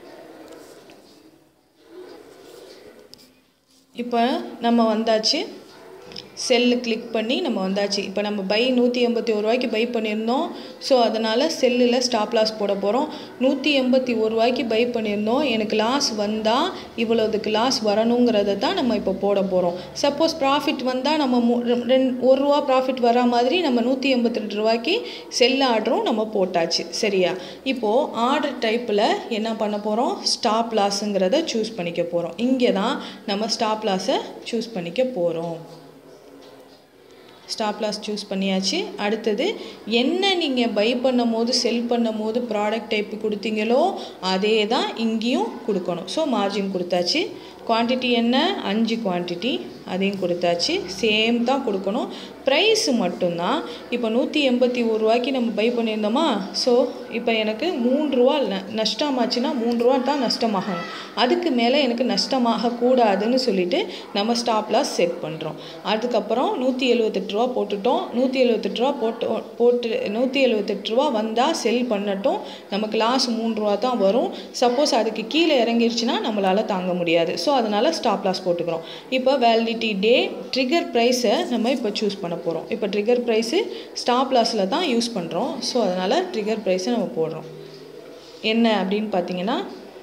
இப்போ நம்ம வந்தாச்சு செல்லு கிளிக் பண்ணி நம்ம வந்தாச்சு இப்போ நம்ம பை நூற்றி எண்பத்தி ஒரு ரூபாய்க்கு பை பண்ணியிருந்தோம் ஸோ அதனால் செல்லில் ஸ்டாப் லாஸ் போட போகிறோம் நூற்றி எண்பத்தி ஒரு ரூபாய்க்கு பை பண்ணியிருந்தோம் எனக்கு லாஸ் வந்தால் இவ்வளோதுக்கு லாஸ் வரணுங்கிறத தான் நம்ம இப்போ போட போகிறோம் சப்போஸ் ப்ராஃபிட் வந்தால் நம்ம மூ ரெண்டு ஒரு ரூபா ப்ராஃபிட் வரா மாதிரி நம்ம நூற்றி எண்பத்தி ரெண்டு ரூபாய்க்கு செல் ஆர்டரும் நம்ம போட்டாச்சு சரியா இப்போது ஆர்டர் டைப்பில் என்ன பண்ண போகிறோம் ஸ்டாப் லாஸுங்கிறத சூஸ் பண்ணிக்க போகிறோம் இங்கே தான் நம்ம ஸ்டாப் லாஸை சூஸ் பண்ணிக்க போகிறோம் ஸ்டாப் லாஸ் சூஸ் பண்ணியாச்சு அடுத்தது என்ன நீங்கள் பை பண்ணும் போது செல் பண்ணும் போது ப்ராடக்ட் டைப் கொடுத்தீங்களோ அதே தான் இங்கேயும் கொடுக்கணும் ஸோ மார்ஜின் கொடுத்தாச்சு குவான்டிட்டி என்ன அஞ்சு குவான்டிட்டி அதையும் கொடுத்தாச்சு சேம் தான் கொடுக்கணும் ப்ரைஸ் மட்டும்தான் இப்போ நூற்றி எண்பத்தி ஒரு ரூபாய்க்கு நம்ம பை பண்ணியிருந்தோமா ஸோ இப்போ எனக்கு மூணு ரூபா ந நஷ்டமாச்சுன்னா மூணு ரூபா தான் நஷ்டமாகணும் அதுக்கு மேலே எனக்கு நஷ்டமாக கூடாதுன்னு சொல்லிட்டு நம்ம ஸ்டாப் லாஸ் செட் பண்ணுறோம் அதுக்கப்புறம் நூற்றி எழுபத்தெட்டு ரூபா போட்டுட்டோம் நூற்றி எழுபத்தெட்டு ரூபா போட்டு போட்டு நூற்றி எழுபத்தெட்டு ரூபா வந்தால் செல் பண்ணட்டும் நமக்கு லாஸ் மூணு ரூபா தான் வரும் சப்போஸ் அதுக்கு கீழே இறங்கிருச்சுன்னா நம்மளால் தாங்க முடியாது ஸோ அதனால் ஸ்டாப் லாஸ் போட்டுக்கிறோம் இப்போ வேலிடிட்டி டே ட்ரிகர் ப்ரைஸை நம்ம இப்போ சூஸ் பண்ண போகிறோம் இப்போ ட்ரிகர் ப்ரைஸு ஸ்டாப் லாஸில் தான் யூஸ் பண்ணுறோம் ஸோ அதனால் ட்ரிகர் ப்ரைஸை நம்ம போடுறோம் என்ன அப்படின்னு பார்த்தீங்கன்னா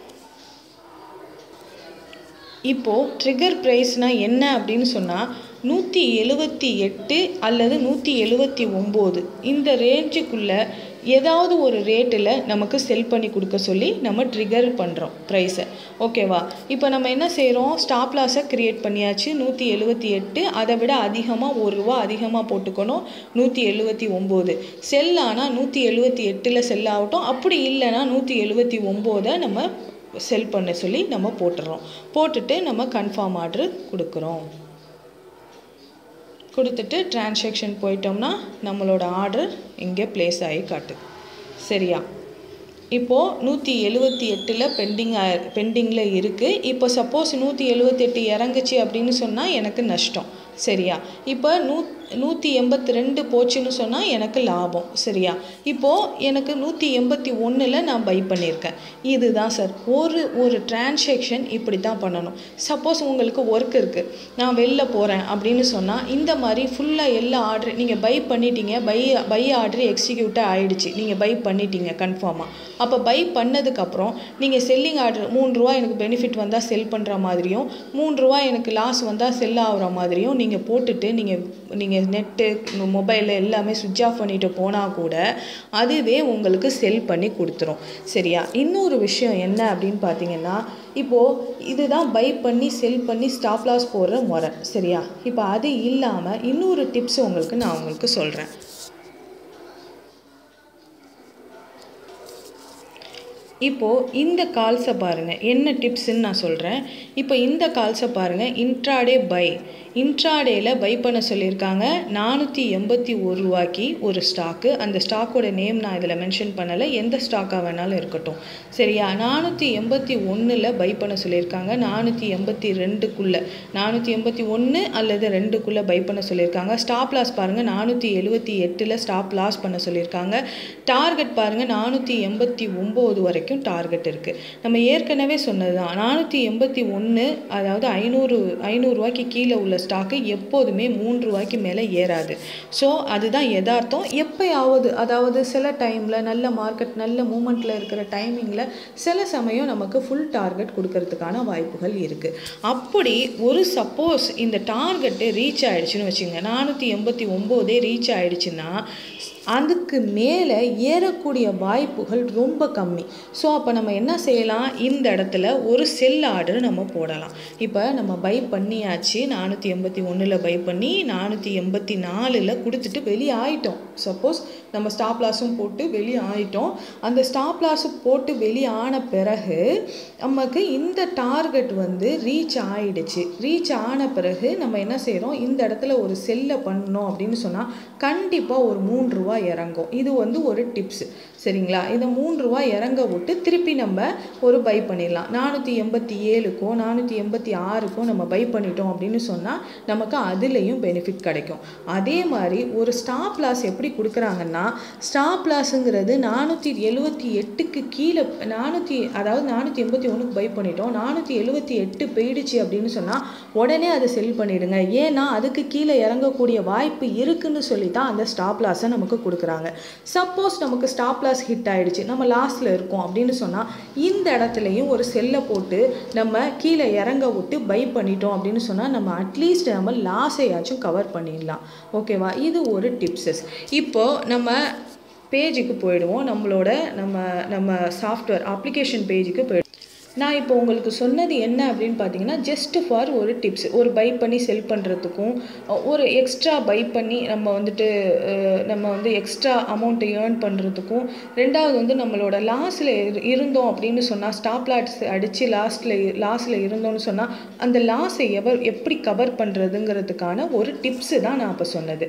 இப்போது ட்ரிகர் ப்ரைஸ்னால் என்ன அப்படின்னு சொன்னால் நூற்றி எழுபத்தி எட்டு அல்லது நூற்றி எழுபத்தி ஒம்பது இந்த ரேஞ்சுக்குள்ளே ஏதாவது ஒரு ரேட்டில் நமக்கு செல் பண்ணி கொடுக்க சொல்லி நம்ம ட்ரிகர் பண்ணுறோம் ப்ரைஸை ஓகேவா இப்போ நம்ம என்ன செய்கிறோம் ஸ்டாப் லாஸை க்ரியேட் பண்ணியாச்சு நூற்றி எழுபத்தி எட்டு அதை விட அதிகமாக ஒரு ரூபா அதிகமாக போட்டுக்கணும் நூற்றி எழுபத்தி ஒம்பது செல் ஆனால் நூற்றி எழுபத்தி எட்டில் செல் ஆகட்டும் அப்படி இல்லைன்னா நூற்றி எழுபத்தி ஒம்போதை நம்ம செல் பண்ண சொல்லி நம்ம போட்டுடுறோம் போட்டுட்டு நம்ம கன்ஃபார்ம் ஆர்டர் கொடுக்குறோம் கொடுத்துட்டு டிரான்சாக்ஷன் போயிட்டோம்னா நம்மளோட ஆர்டர் இங்கே ப்ளேஸ் ஆகி காட்டுது சரியா இப்போது நூற்றி எழுபத்தி எட்டில் பெண்டிங் பெண்டிங்கில் இருக்குது இப்போ சப்போஸ் நூற்றி எழுபத்தெட்டு இறங்குச்சு அப்படின்னு சொன்னால் எனக்கு நஷ்டம் சரியா இப்போ நூ நூற்றி எண்பத்தி ரெண்டு போச்சுன்னு சொன்னால் எனக்கு லாபம் சரியா இப்போது எனக்கு நூற்றி எண்பத்தி ஒன்றில் நான் பை பண்ணியிருக்கேன் இதுதான் சார் ஒரு ஒரு டிரான்சாக்ஷன் இப்படி தான் பண்ணணும் சப்போஸ் உங்களுக்கு ஒர்க் இருக்குது நான் வெளில போகிறேன் அப்படின்னு சொன்னால் இந்த மாதிரி ஃபுல்லாக எல்லா ஆர்டர் நீங்கள் பை பண்ணிட்டீங்க பை பை ஆர்டர் எக்ஸிக்யூட்டாக ஆயிடுச்சு நீங்கள் பை பண்ணிட்டீங்க கன்ஃபார்மாக அப்போ பை பண்ணதுக்கப்புறம் நீங்கள் செல்லிங் ஆர்டர் மூணு ரூபா எனக்கு பெனிஃபிட் வந்தால் செல் பண்ணுற மாதிரியும் மூணு ரூபா எனக்கு லாஸ் வந்தால் செல் ஆகிற மாதிரியும் நீங்கள் போட்டுட்டு நீங்கள் நீங்கள் நெட்டு மொபைலில் எல்லாமே சுவிட்ச் ஆஃப் பண்ணிட்டு போனால் கூட அதுவே உங்களுக்கு செல் பண்ணி கொடுத்துரும் சரியா இன்னொரு விஷயம் என்ன அப்படின்னு பார்த்தீங்கன்னா இப்போது இதுதான் பை பண்ணி செல் பண்ணி ஸ்டாப் லாஸ் போடுற முறை சரியா இப்போ அது இல்லாமல் இன்னொரு டிப்ஸ் உங்களுக்கு நான் உங்களுக்கு சொல்கிறேன் இப்போது இந்த கால்ஸை பாருங்கள் என்ன டிப்ஸ்ன்னு நான் சொல்கிறேன் இப்போ இந்த கால்ஸை பாருங்கள் இன்ட்ராடே பை இன்ட்ராடேயில் பை பண்ண சொல்லியிருக்காங்க நானூற்றி எண்பத்தி ஒரு ரூபாய்க்கு ஒரு ஸ்டாக்கு அந்த ஸ்டாக்கோட நேம் நான் இதில் மென்ஷன் பண்ணலை எந்த ஸ்டாக்காக வேணாலும் இருக்கட்டும் சரியா நானூற்றி எண்பத்தி ஒன்றில் பை பண்ண சொல்லியிருக்காங்க நானூற்றி எண்பத்தி ரெண்டுக்குள்ளே நானூற்றி எண்பத்தி ஒன்று அல்லது ரெண்டுக்குள்ளே பை பண்ண சொல்லியிருக்காங்க ஸ்டாப் லாஸ் பாருங்கள் நானூற்றி எழுபத்தி எட்டில் ஸ்டாப் லாஸ் பண்ண சொல்லியிருக்காங்க டார்கெட் பாருங்கள் நானூற்றி எண்பத்தி ஒம்பது வரைக்கும் டார்கெட் இருக்குது நம்ம ஏற்கனவே சொன்னது தான் நானூற்றி எண்பத்தி ஒன்று அதாவது ஐநூறு ஐநூறுரூவாய்க்கு கீழே உள்ள ஸ்டாக்கு எப்போதுமே மூன்று ரூபாய்க்கு மேலே ஏறாது ஸோ அதுதான் யதார்த்தம் எப்போயாவது அதாவது சில டைமில் நல்ல மார்க்கெட் நல்ல மூமெண்ட்டில் இருக்கிற டைமிங்கில் சில சமயம் நமக்கு ஃபுல் டார்கெட் கொடுக்கறதுக்கான வாய்ப்புகள் இருக்குது அப்படி ஒரு சப்போஸ் இந்த டார்கெட்டு ரீச் ஆயிடுச்சுன்னு வச்சுங்க நானூற்றி எண்பத்தி ஒம்போதே ரீச் ஆயிடுச்சுன்னா அதுக்கு மேலே ஏறக்கூடிய வாய்ப்புகள் ரொம்ப கம்மி ஸோ அப்போ நம்ம என்ன செய்யலாம் இந்த இடத்துல ஒரு செல் ஆர்டர் நம்ம போடலாம் இப்போ நம்ம பை பண்ணியாச்சு நானூற்றி எண்பத்தி ஒன்றில் பை பண்ணி நானூற்றி எண்பத்தி நாலில் கொடுத்துட்டு வெளியே ஆயிட்டோம் சப்போஸ் நம்ம ஸ்டாப் லாஸும் போட்டு வெளியே ஆயிட்டோம் அந்த ஸ்டாப் லாஸும் போட்டு வெளியே ஆன பிறகு நமக்கு இந்த டார்கெட் வந்து ரீச் ஆயிடுச்சு ரீச் ஆன பிறகு நம்ம என்ன செய்கிறோம் இந்த இடத்துல ஒரு செல்லை பண்ணோம் அப்படின்னு சொன்னால் கண்டிப்பாக ஒரு மூணு ரூபா இறங்கும் இது வந்து ஒரு டிப்ஸ் சரிங்களா இதை மூணு ரூபா இறங்க விட்டு திருப்பி நம்ம ஒரு பை பண்ணிடலாம் நானூற்றி எண்பத்தி ஏழுக்கோ நானூற்றி எண்பத்தி ஆறுக்கோ நம்ம பை பண்ணிட்டோம் அப்படின்னு சொன்னால் நமக்கு அதுலேயும் பெனிஃபிட் கிடைக்கும் அதே மாதிரி ஒரு ஸ்டாப் லாஸ் எப்படி கொடுக்குறாங்கன்னா ஸ்டாப் லாஸுங்கிறது நானூற்றி எழுபத்தி எட்டுக்கு கீழே நானூற்றி அதாவது நானூற்றி எண்பத்தி ஒன்றுக்கு பை பண்ணிட்டோம் நானூற்றி எழுபத்தி எட்டு போயிடுச்சு அப்படின்னு சொன்னால் உடனே அதை செல் பண்ணிடுங்க ஏன்னா அதுக்கு கீழே இறங்கக்கூடிய வாய்ப்பு இருக்குன்னு சொல்லி தான் அந்த ஸ்டாப் லாஸை நமக்கு கொடுக்குறாங்க சப்போஸ் நமக்கு ஸ்டாப் லாஸ் ஹிட் ஆயிடுச்சு நம்ம லாஸ்ட்டில் இருக்கோம் அப்படின்னு சொன்னால் இந்த இடத்துலையும் ஒரு செல்லை போட்டு நம்ம கீழே இறங்க விட்டு பை பண்ணிட்டோம் அப்படின்னு சொன்னால் நம்ம அட்லீஸ்ட் நம்ம லாஸையாச்சும் கவர் பண்ணிடலாம் ஓகேவா இது ஒரு டிப்ஸஸ் இப்போது நம்ம பேஜுக்கு போயிடுவோம் நம்மளோட நம்ம நம்ம சாஃப்ட்வேர் அப்ளிகேஷன் பேஜுக்கு போயிடுவோம் நான் இப்போ உங்களுக்கு சொன்னது என்ன அப்படின்னு பார்த்தீங்கன்னா ஜஸ்ட் ஃபார் ஒரு டிப்ஸ் ஒரு பை பண்ணி செல் பண்ணுறதுக்கும் ஒரு எக்ஸ்ட்ரா பை பண்ணி நம்ம வந்துட்டு அஹ், நம்ம வந்து எக்ஸ்ட்ரா அமௌண்ட்டை ஏர்ன் பண்ணுறதுக்கும் ரெண்டாவது வந்து நம்மளோட லாஸில் இருந்தோம் அப்படின்னு சொன்னால் ஸ்டாப் லாட்ஸ் அடித்து லாஸ்ட்டில் லாஸில் இருந்தோம்னு சொன்னால் அந்த லாஸை எவர் எப்படி கவர் பண்ணுறதுங்கிறதுக்கான ஒரு டிப்ஸு தான் நான் இப்போ சொன்னது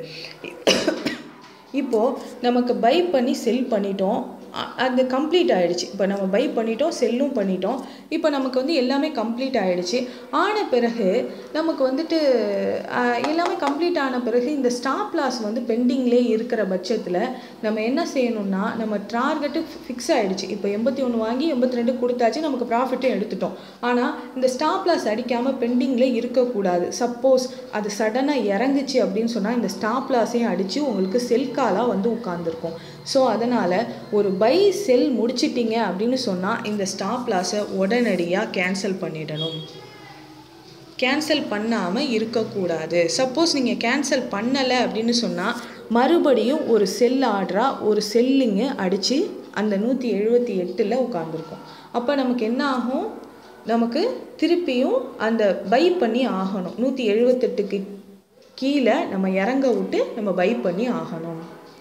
இப்போது நமக்கு பை பண்ணி செல் பண்ணிட்டோம் அ- அது கம்ப்ளீட் ஆயிடுச்சு இப்போ நம்ம பை பண்ணிட்டோம் செல்லும் பண்ணிட்டோம் இப்போ நமக்கு வந்து எல்லாமே கம்ப்ளீட் ஆயிடுச்சு ஆன பிறகு நமக்கு வந்துட்டு அஹ், எல்லாமே கம்ப்ளீட் ஆன பிறகு இந்த ஸ்டாப் லாஸ் வந்து பெண்டிங்லே இருக்கிற பட்சத்தில் நம்ம என்ன செய்யணும்னா நம்ம டார்கெட்டு ஃபிக்ஸ் ஆயிடுச்சு இப்போ எண்பத்தி ஒன்று வாங்கி எண்பத்தி ரெண்டு கொடுத்தாச்சு நமக்கு ப்ராஃபிட்டும் எடுத்துட்டோம் ஆனால் இந்த ஸ்டாப் லாஸ் அடிக்காமல் பெண்டிங்கில் இருக்கக்கூடாது சப்போஸ் அது சடனாக இறங்குச்சு அப்படின்னு சொன்னால் இந்த ஸ்டாப் லாஸையும் அடித்து உங்களுக்கு செல் காலாக வந்து உட்காந்துருக்கும் ஸோ அதனால் ஒரு பை செல் முடிச்சிட்டிங்க அப்படின்னு சொன்னால் இந்த ஸ்டாப் லாஸை உடனடியாக கேன்சல் பண்ணிடணும் கேன்சல் பண்ணாமல் இருக்கக்கூடாது சப்போஸ் நீங்கள் கேன்சல் பண்ணலை அப்படின்னு சொன்னால் மறுபடியும் ஒரு செல் ஆர்டராக ஒரு செல்லிங்கு அடித்து அந்த நூற்றி எழுபத்தி எட்டில் உட்காந்துருக்கும் அப்போ நமக்கு என்ன ஆகும் நமக்கு திருப்பியும் அந்த பை பண்ணி ஆகணும் நூற்றி எழுபத்தெட்டுக்கு கீழே நம்ம இறங்க விட்டு நம்ம பை பண்ணி ஆகணும்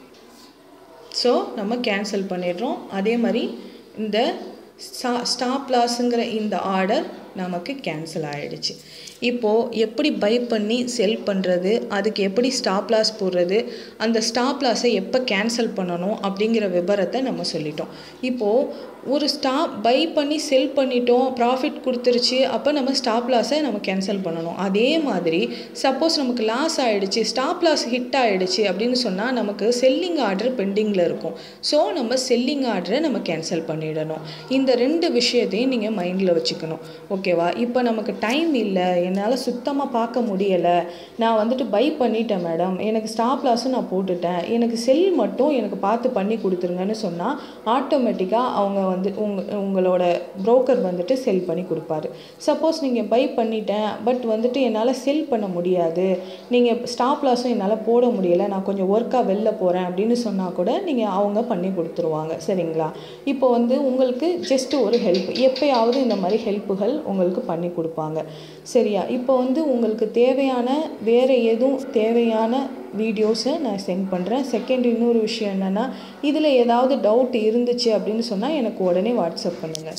ஸோ நம்ம கேன்சல் பண்ணிடுறோம் அதே மாதிரி இந்த ஸ்டா ஸ்டாப் லாஸுங்கிற இந்த ஆர்டர் நமக்கு கேன்சல் ஆயிடுச்சு இப்போது எப்படி பை பண்ணி செல் பண்ணுறது அதுக்கு எப்படி ஸ்டாப் லாஸ் போடுறது அந்த ஸ்டாப் லாஸை எப்போ கேன்சல் பண்ணணும் அப்படிங்கிற விபரத்தை நம்ம சொல்லிட்டோம் இப்போது ஒரு ஸ்டாப் பை பண்ணி செல் பண்ணிட்டோம் ப்ராஃபிட் கொடுத்துருச்சு அப்போ நம்ம ஸ்டாப் லாஸை நம்ம கேன்சல் பண்ணணும் அதே மாதிரி சப்போஸ் நமக்கு லாஸ் ஆயிடுச்சு ஸ்டாப் லாஸ் ஹிட் ஆயிடுச்சு அப்படின்னு சொன்னால் நமக்கு செல்லிங் ஆர்டர் பெண்டிங்கில் இருக்கும் ஸோ நம்ம செல்லிங் ஆர்டரை நம்ம கேன்சல் பண்ணிடணும் இந்த ரெண்டு விஷயத்தையும் நீங்கள் மைண்டில் வச்சுக்கணும் ஓகேவா இப்போ நமக்கு டைம் இல்லை என்னால் சுத்தமாக பார்க்க முடியலை நான் வந்துட்டு பை பண்ணிட்டேன் மேடம் எனக்கு ஸ்டாப் லாஸும் நான் போட்டுட்டேன் எனக்கு செல் மட்டும் எனக்கு பார்த்து பண்ணி கொடுத்துருங்கன்னு சொன்னால் ஆட்டோமேட்டிக்காக அவங்க வந்து உங்க உங்களோட broker வந்துட்டு செல் பண்ணி கொடுப்பாரு சப்போஸ் நீங்கள் பை பண்ணிட்டேன் பட் வந்துட்டு என்னால் செல் பண்ண முடியாது நீங்கள் ஸ்டாப் லாஸும் என்னால் போட முடியலை நான் கொஞ்சம் ஒர்க்காக வெளில போகிறேன் அப்படின்னு சொன்னால் கூட நீங்கள் அவங்க பண்ணி கொடுத்துருவாங்க சரிங்களா இப்போ வந்து உங்களுக்கு ஜஸ்ட் ஒரு ஹெல்ப் எப்பயாவது இந்த மாதிரி ஹெல்ப்புகள் உங்களுக்கு பண்ணி கொடுப்பாங்க சரியா இப்போ வந்து உங்களுக்கு தேவையான வேறு எதுவும் தேவையான வீடியோஸை நான் சென்ட் பண்ணுறேன் செகண்ட் இன்னொரு விஷயம் என்னென்னா இதில் ஏதாவது டவுட் இருந்துச்சு அப்படின்னு சொன்னால் எனக்கு உடனே வாட்ஸ்அப் பண்ணுங்கள்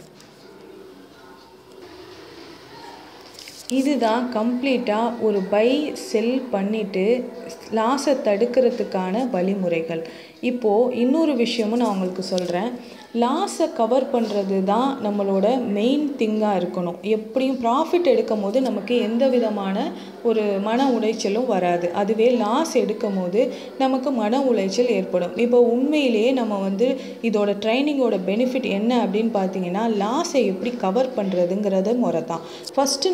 இதுதான் கம்ப்ளீட்டாக ஒரு பை செல் பண்ணிவிட்டு லாஸை தடுக்கிறதுக்கான வழிமுறைகள் இப்போது இன்னொரு விஷயமும் நான் உங்களுக்கு சொல்கிறேன் லாஸை கவர் பண்ணுறது தான் நம்மளோட மெயின் திங்காக இருக்கணும் எப்படியும் ப்ராஃபிட் எடுக்கும் போது நமக்கு எந்த விதமான ஒரு மன உளைச்சலும் வராது அதுவே லாஸ் எடுக்கும் போது நமக்கு மன உளைச்சல் ஏற்படும் இப்போ உண்மையிலேயே நம்ம வந்து இதோட ட்ரைனிங்கோட பெனிஃபிட் என்ன அப்படின்னு பார்த்தீங்கன்னா லாஸை எப்படி கவர் பண்ணுறதுங்கிறது முறை தான் ஃபஸ்ட்டு நான் சொன்ன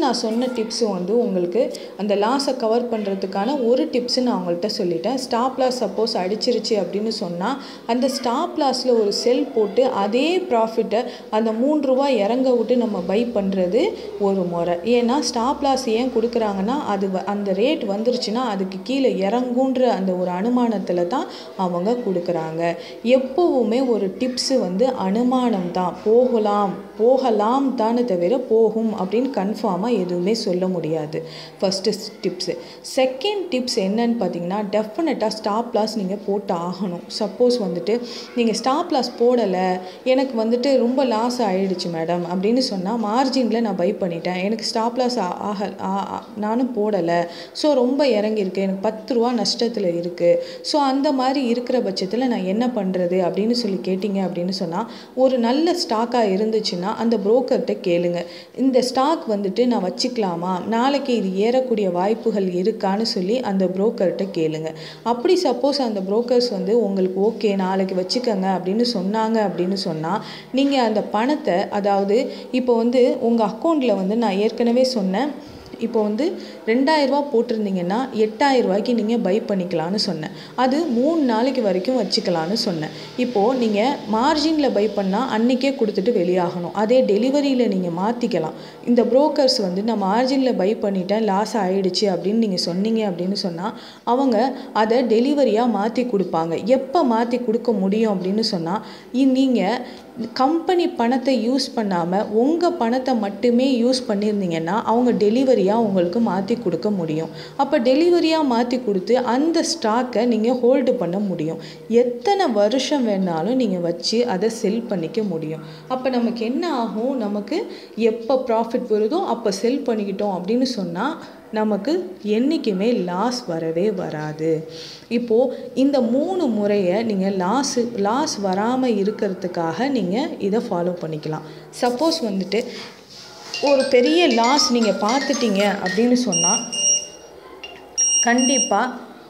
டிப்ஸும் வந்து உங்களுக்கு அந்த லாஸை கவர் பண்ணுறதுக்கான ஒரு டிப்ஸு நான் உங்கள்கிட்ட சொல்லிட்டேன் ஸ்டாப் லாஸ் சப்போஸ் அடிச்சிருச்சு அப்படின்னு சொன்னால் அந்த ஸ்டாப் லாஸில் ஒரு செல் போட்டு அதே ப்ராஃபிட்டை அந்த மூணு ரூபா இறங்க விட்டு நம்ம பை பண்ணுறது ஒரு முறை ஏன்னா ஸ்டாப் லாஸ் ஏன் கொடுக்குறாங்கன்னா அது வ- அந்த ரேட் வந்துருச்சுன்னா அதுக்கு கீழே இறங்குன்ற அந்த ஒரு அனுமானத்தில் தான் அவங்க கொடுக்குறாங்க எப்போவுமே ஒரு டிப்ஸு வந்து அனுமானம் தான் போகலாம் போகலாம் தானே தவிர போகும் அப்படின்னு கன்ஃபார்மாக எதுவுமே சொல்ல முடியாது ஃபஸ்ட்டு டிப்ஸு செகண்ட் டிப்ஸ் என்னன்னு பார்த்தீங்கன்னா டெஃபினட்டாக ஸ்டாப் லாஸ் நீங்கள் போட்டு ஆகணும் சப்போஸ் வந்துட்டு நீங்கள் ஸ்டாப் லாஸ் போடலை எனக்கு வந்துட்டு ரொம்ப லாஸ் ஆயிடுச்சு மேடம் அப்படின்னு சொன்னால் மார்ஜினில் நான் பை பண்ணிட்டேன் எனக்கு ஸ்டாப் லாஸ் ஆக ஆ- ஆ- நானும் போடலை ஸோ ரொம்ப இறங்கியிருக்கு எனக்கு பத்து ரூபா நஷ்டத்தில் இருக்குது ஸோ அந்த மாதிரி இருக்கிற பட்சத்தில் நான் என்ன பண்ணுறது அப்படின்னு சொல்லி கேட்டிங்க அப்படின்னு சொன்னால் ஒரு நல்ல ஸ்டாக்காக இருந்துச்சுன்னா அந்த புரோக்கர்கிட்ட கேளுங்க இந்த ஸ்டாக் வந்துட்டு நான் வச்சுக்கலாமா நாளைக்கு இது ஏறக்கூடிய வாய்ப்புகள் இருக்கான்னு சொல்லி அந்த புரோக்கர்கிட்ட கேளுங்க அப்படி சப்போஸ் அந்த புரோக்கர்ஸ் வந்து உங்களுக்கு ஓகே நாளைக்கு வச்சுக்கோங்க அப்படின்னு சொன்னாங்க அப்படின்னு சொன்னால் நீங்கள் அந்த பணத்தை அதாவது இப்போ வந்து உங்கள் அக்கௌண்ட்டில் வந்து நான் ஏற்கனவே சொன்னேன் இப்போ வந்து ரெண்டாயிரரூவா போட்டிருந்தீங்கன்னா எட்டாயிரம் ரூபாய்க்கு நீங்கள் பை பண்ணிக்கலாம்னு சொன்னேன் அது மூணு நாளைக்கு வரைக்கும் வச்சுக்கலாம்னு சொன்னேன் இப்போது நீங்கள் மார்ஜினில் பை பண்ணால் அன்றைக்கே கொடுத்துட்டு வெளியாகணும் அதே டெலிவரியில் நீங்கள் மாற்றிக்கலாம் இந்த புரோக்கர்ஸ் வந்து நான் மார்ஜினில் பை பண்ணிட்டேன் லாஸ் ஆயிடுச்சு அப்படின்னு நீங்கள் சொன்னீங்க அப்படின்னு சொன்னால் அவங்க அதை டெலிவரியாக மாற்றி கொடுப்பாங்க எப்போ மாற்றி கொடுக்க முடியும் அப்படின்னு சொன்னால் நீங்கள் கம்பெனி பணத்தை யூஸ் பண்ணாமல் உங்கள் பணத்தை மட்டுமே யூஸ் பண்ணியிருந்தீங்கன்னா அவங்க டெலிவரியாக உங்களுக்கு மாற்றி கொடுக்க முடியும் அப்போ டெலிவரியாக மாற்றி கொடுத்து அந்த ஸ்டாக்கை நீங்கள் ஹோல்டு பண்ண முடியும் எத்தனை வருஷம் வேணாலும் நீங்கள் வச்சு அதை செல் பண்ணிக்க முடியும் அப்போ நமக்கு என்ன ஆகும் நமக்கு எப்போ ப்ராஃபிட் வருதோ அப்போ செல் பண்ணிக்கிட்டோம் அப்படின்னு சொன்னால் நமக்கு என்றைக்குமே லாஸ் வரவே வராது இப்போது இந்த மூணு முறையை நீங்கள் லாஸ் லாஸ் வராமல் இருக்கிறதுக்காக நீங்கள் இதை ஃபாலோ பண்ணிக்கலாம் சப்போஸ் வந்துட்டு ஒரு பெரிய லாஸ் நீங்கள் பார்த்துட்டீங்க அப்படின்னு சொன்னால் கண்டிப்பாக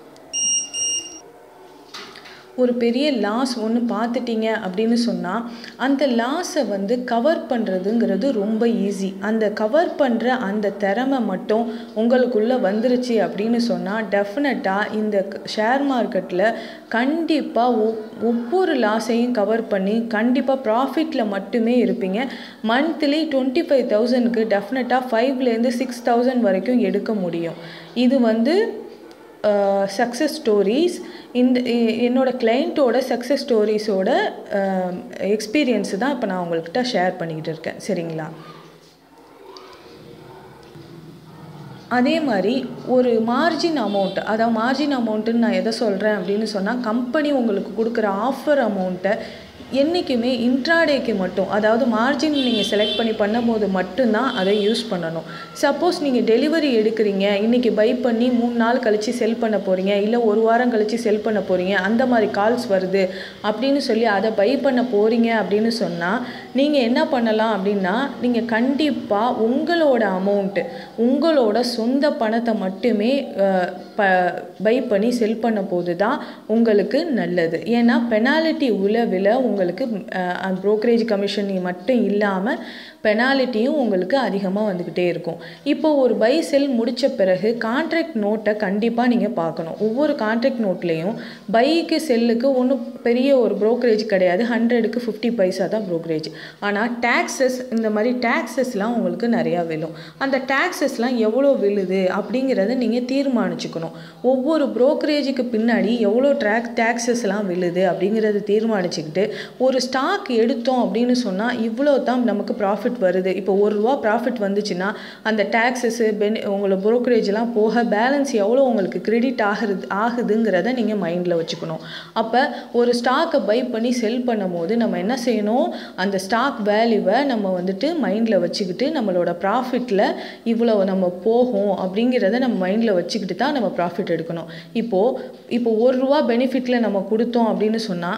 ஒரு பெரிய லாஸ் ஒன்று பார்த்துட்டீங்க அப்படின்னு சொன்னால் அந்த லாஸை வந்து கவர் பண்ணுறதுங்கிறது ரொம்ப ஈஸி அந்த கவர் பண்ணுற அந்த திறமை மட்டும் உங்களுக்குள்ளே வந்துருச்சு அப்படின்னு சொன்னால் டெஃபினட்டாக இந்த ஷேர் மார்க்கெட்டில் கண்டிப்பாக ஒவ்வொரு லாஸையும் கவர் பண்ணி கண்டிப்பாக ப்ராஃபிட்டில் மட்டுமே இருப்பீங்க மந்த்லி டுவெண்ட்டி ஃபைவ் தௌசண்ட்க்கு டெஃபினட்டாக ஃபைவ்லேருந்து சிக்ஸ் தௌசண்ட் வரைக்கும் எடுக்க முடியும் இது வந்து சக்ஸஸ் ஸ்டோரிஸ் இந்த எ- என்னோட கிளைண்ட்டோட சக்ஸஸ் ஸ்டோரிஸோட எக்ஸ்பீரியன்ஸு தான் இப்போ நான் உங்கள்கிட்ட ஷேர் பண்ணிக்கிட்டு இருக்கேன் சரிங்களா அதே மாதிரி ஒரு மார்ஜின் அமௌண்ட் அதாவது மார்ஜின் அமௌண்ட்டுன்னு நான் எதை சொல்கிறேன் அப்படின்னு சொன்னால் கம்பெனி உங்களுக்கு கொடுக்குற ஆஃபர் அமௌண்ட்டை என்றைக்குமே இன்ட்ராடேக்கு மட்டும் அதாவது மார்ஜின் நீங்கள் செலக்ட் பண்ணி பண்ணும்போது மட்டும்தான் அதை யூஸ் பண்ணணும் சப்போஸ் நீங்கள் டெலிவரி எடுக்கிறீங்க இன்றைக்கி பை பண்ணி மூணு நாள் கழித்து செல் பண்ண போகிறீங்க இல்லை ஒரு வாரம் கழித்து செல் பண்ண போகிறீங்க அந்த மாதிரி கால்ஸ் வருது அப்படின்னு சொல்லி அதை பை பண்ண போகிறீங்க அப்படின்னு சொன்னால் நீங்கள் என்ன பண்ணலாம் அப்படின்னா நீங்கள் கண்டிப்பாக உங்களோட அமௌண்ட்டு உங்களோட சொந்த பணத்தை மட்டுமே அஹ், ப பை பண்ணி செல் பண்ண போது தான் உங்களுக்கு நல்லது ஏன்னா பெனாலிட்டி உளவில் உங்களுக்கு ப்ரோக்கரேஜ் கமிஷன் மட்டும் இல்லாமல் பெனாலிட்டியும் உங்களுக்கு அதிகமாக வந்துக்கிட்டே இருக்கும் இப்போ ஒரு பை செல் முடித்த பிறகு கான்ட்ராக்ட் நோட்டை கண்டிப்பாக நீங்கள் பார்க்கணும் ஒவ்வொரு கான்ட்ராக்ட் நோட்லேயும் பைக்கு செல்லுக்கு ஒன்றும் பெரிய ஒரு brokerage கிடையாது ஹண்ட்ரடுக்கு ஃபிஃப்டி பைசா தான் brokerage ஆனால் டேக்ஸஸ் இந்த மாதிரி டேக்ஸஸ்லாம் உங்களுக்கு நிறையா விழும் அந்த டேக்ஸஸ்லாம் எவ்வளோ விழுது அப்படிங்கிறத நீங்கள் தீர்மானிச்சுக்கணும் ஒவ்வொரு brokerage-க்கு பின்னாடி எவ்வளோ ட்ராக் டேக்ஸஸ்லாம் விழுது அப்படிங்கிறத தீர்மானிச்சுக்கிட்டு ஒரு ஸ்டாக் எடுத்தோம் அப்படின்னு சொன்னால் இவ்வளோ தான் நமக்கு ப்ராஃபிட் வருது இப்போ ஒரு ரூபா ப்ராஃபிட் வந்துச்சுன்னா அந்த டேக்ஸஸு பெனி உங்களோட brokerage-லாம் போக பேலன்ஸ் எவ்வளோ உங்களுக்கு கிரெடிட் ஆகுறது ஆகுதுங்கிறத நீங்கள் மைண்டில் வச்சுக்கணும் அப்போ ஒரு ஸ்டாக்கை பை பண்ணி செல் பண்ணும்போது நம்ம என்ன செய்யணும் அந்த ஸ்டாக் வேல்யூவை நம்ம வந்துட்டு மைண்டில் வச்சுக்கிட்டு நம்மளோட ப்ராஃபிட்டில் இவ்வளோ நம்ம போகும் அப்படிங்கிறத நம்ம மைண்டில் வச்சுக்கிட்டு தான் நம்ம ப்ராஃபிட் எடுக்கணும் இப்போது இப்போ ஒரு ரூபா பெனிஃபிட்டில் நம்ம கொடுத்தோம் அப்படின்னு சொன்னால்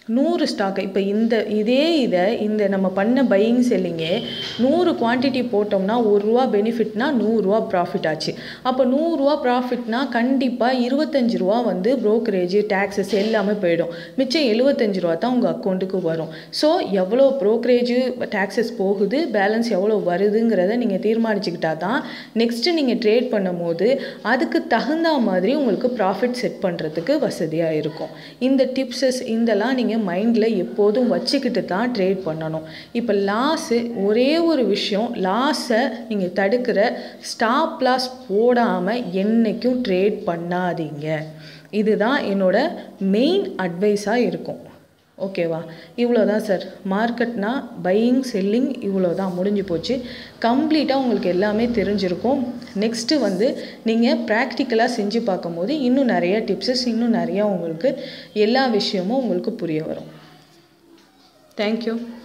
நூறு ஸ்டாக் இப்போ இந்த இதே இதை இந்த நம்ம பண்ண பையிங் செல்லிங்கே நூறு குவான்டிட்டி போட்டோம்னா ஒரு ரூபா பெனிஃபிட்னா நூறுரூவா ப்ராஃபிட் ஆச்சு அப்போ நூறுரூவா ப்ராஃபிட்னா கண்டிப்பாக இருபத்தஞ்சு ரூபா வந்து ப்ரோக்கரேஜ் டேக்ஸஸ் எல்லாமே போயிடும் மிச்சம் எழுபத்தஞ்சு ரூபா தான் உங்கள் அக்கௌண்ட்டுக்கு வரும் ஸோ எவ்வளோ ப்ரோக்கரேஜ் டேக்ஸஸ் போகுது பேலன்ஸ் எவ்வளோ வருதுங்கிறத நீங்கள் தீர்மானிச்சுக்கிட்டா தான் நெக்ஸ்ட்டு நீங்கள் ட்ரேட் பண்ணும்போது அதுக்கு தகுந்த மாதிரி உங்களுக்கு ப்ராஃபிட் செட் பண்ணுறதுக்கு வசதியாக இருக்கும் இந்த டிப்ஸஸ் இதெல்லாம் நீங்கள் மைண்டில் எப்போதும் வச்சுக்கிட்டு தான் ட்ரேட் பண்ணணும் இப்போ லாஸு ஒரே ஒரு விஷயம் லாஸை நீங்கள் தடுக்கிற ஸ்டாப் லாஸ் போடாமல் என்றைக்கும் ட்ரேட் பண்ணாதீங்க இதுதான் என்னோட மெயின் அட்வைஸாக இருக்கும் ஓகேவா இவ்வளோ தான் சார் மார்க்கெட்னா பையிங் செல்லிங் இவ்வளோ தான் முடிஞ்சு போச்சு கம்ப்ளீட்டாக உங்களுக்கு எல்லாமே தெரிஞ்சிருக்கும் நெக்ஸ்ட்டு வந்து நீங்கள் ப்ராக்டிக்கலாக செஞ்சு பார்க்கும்போது இன்னும் நிறைய டிப்ஸஸ் இன்னும் நிறையா உங்களுக்கு எல்லா விஷயமும் உங்களுக்கு புரிய வரும் தேங்க்யூ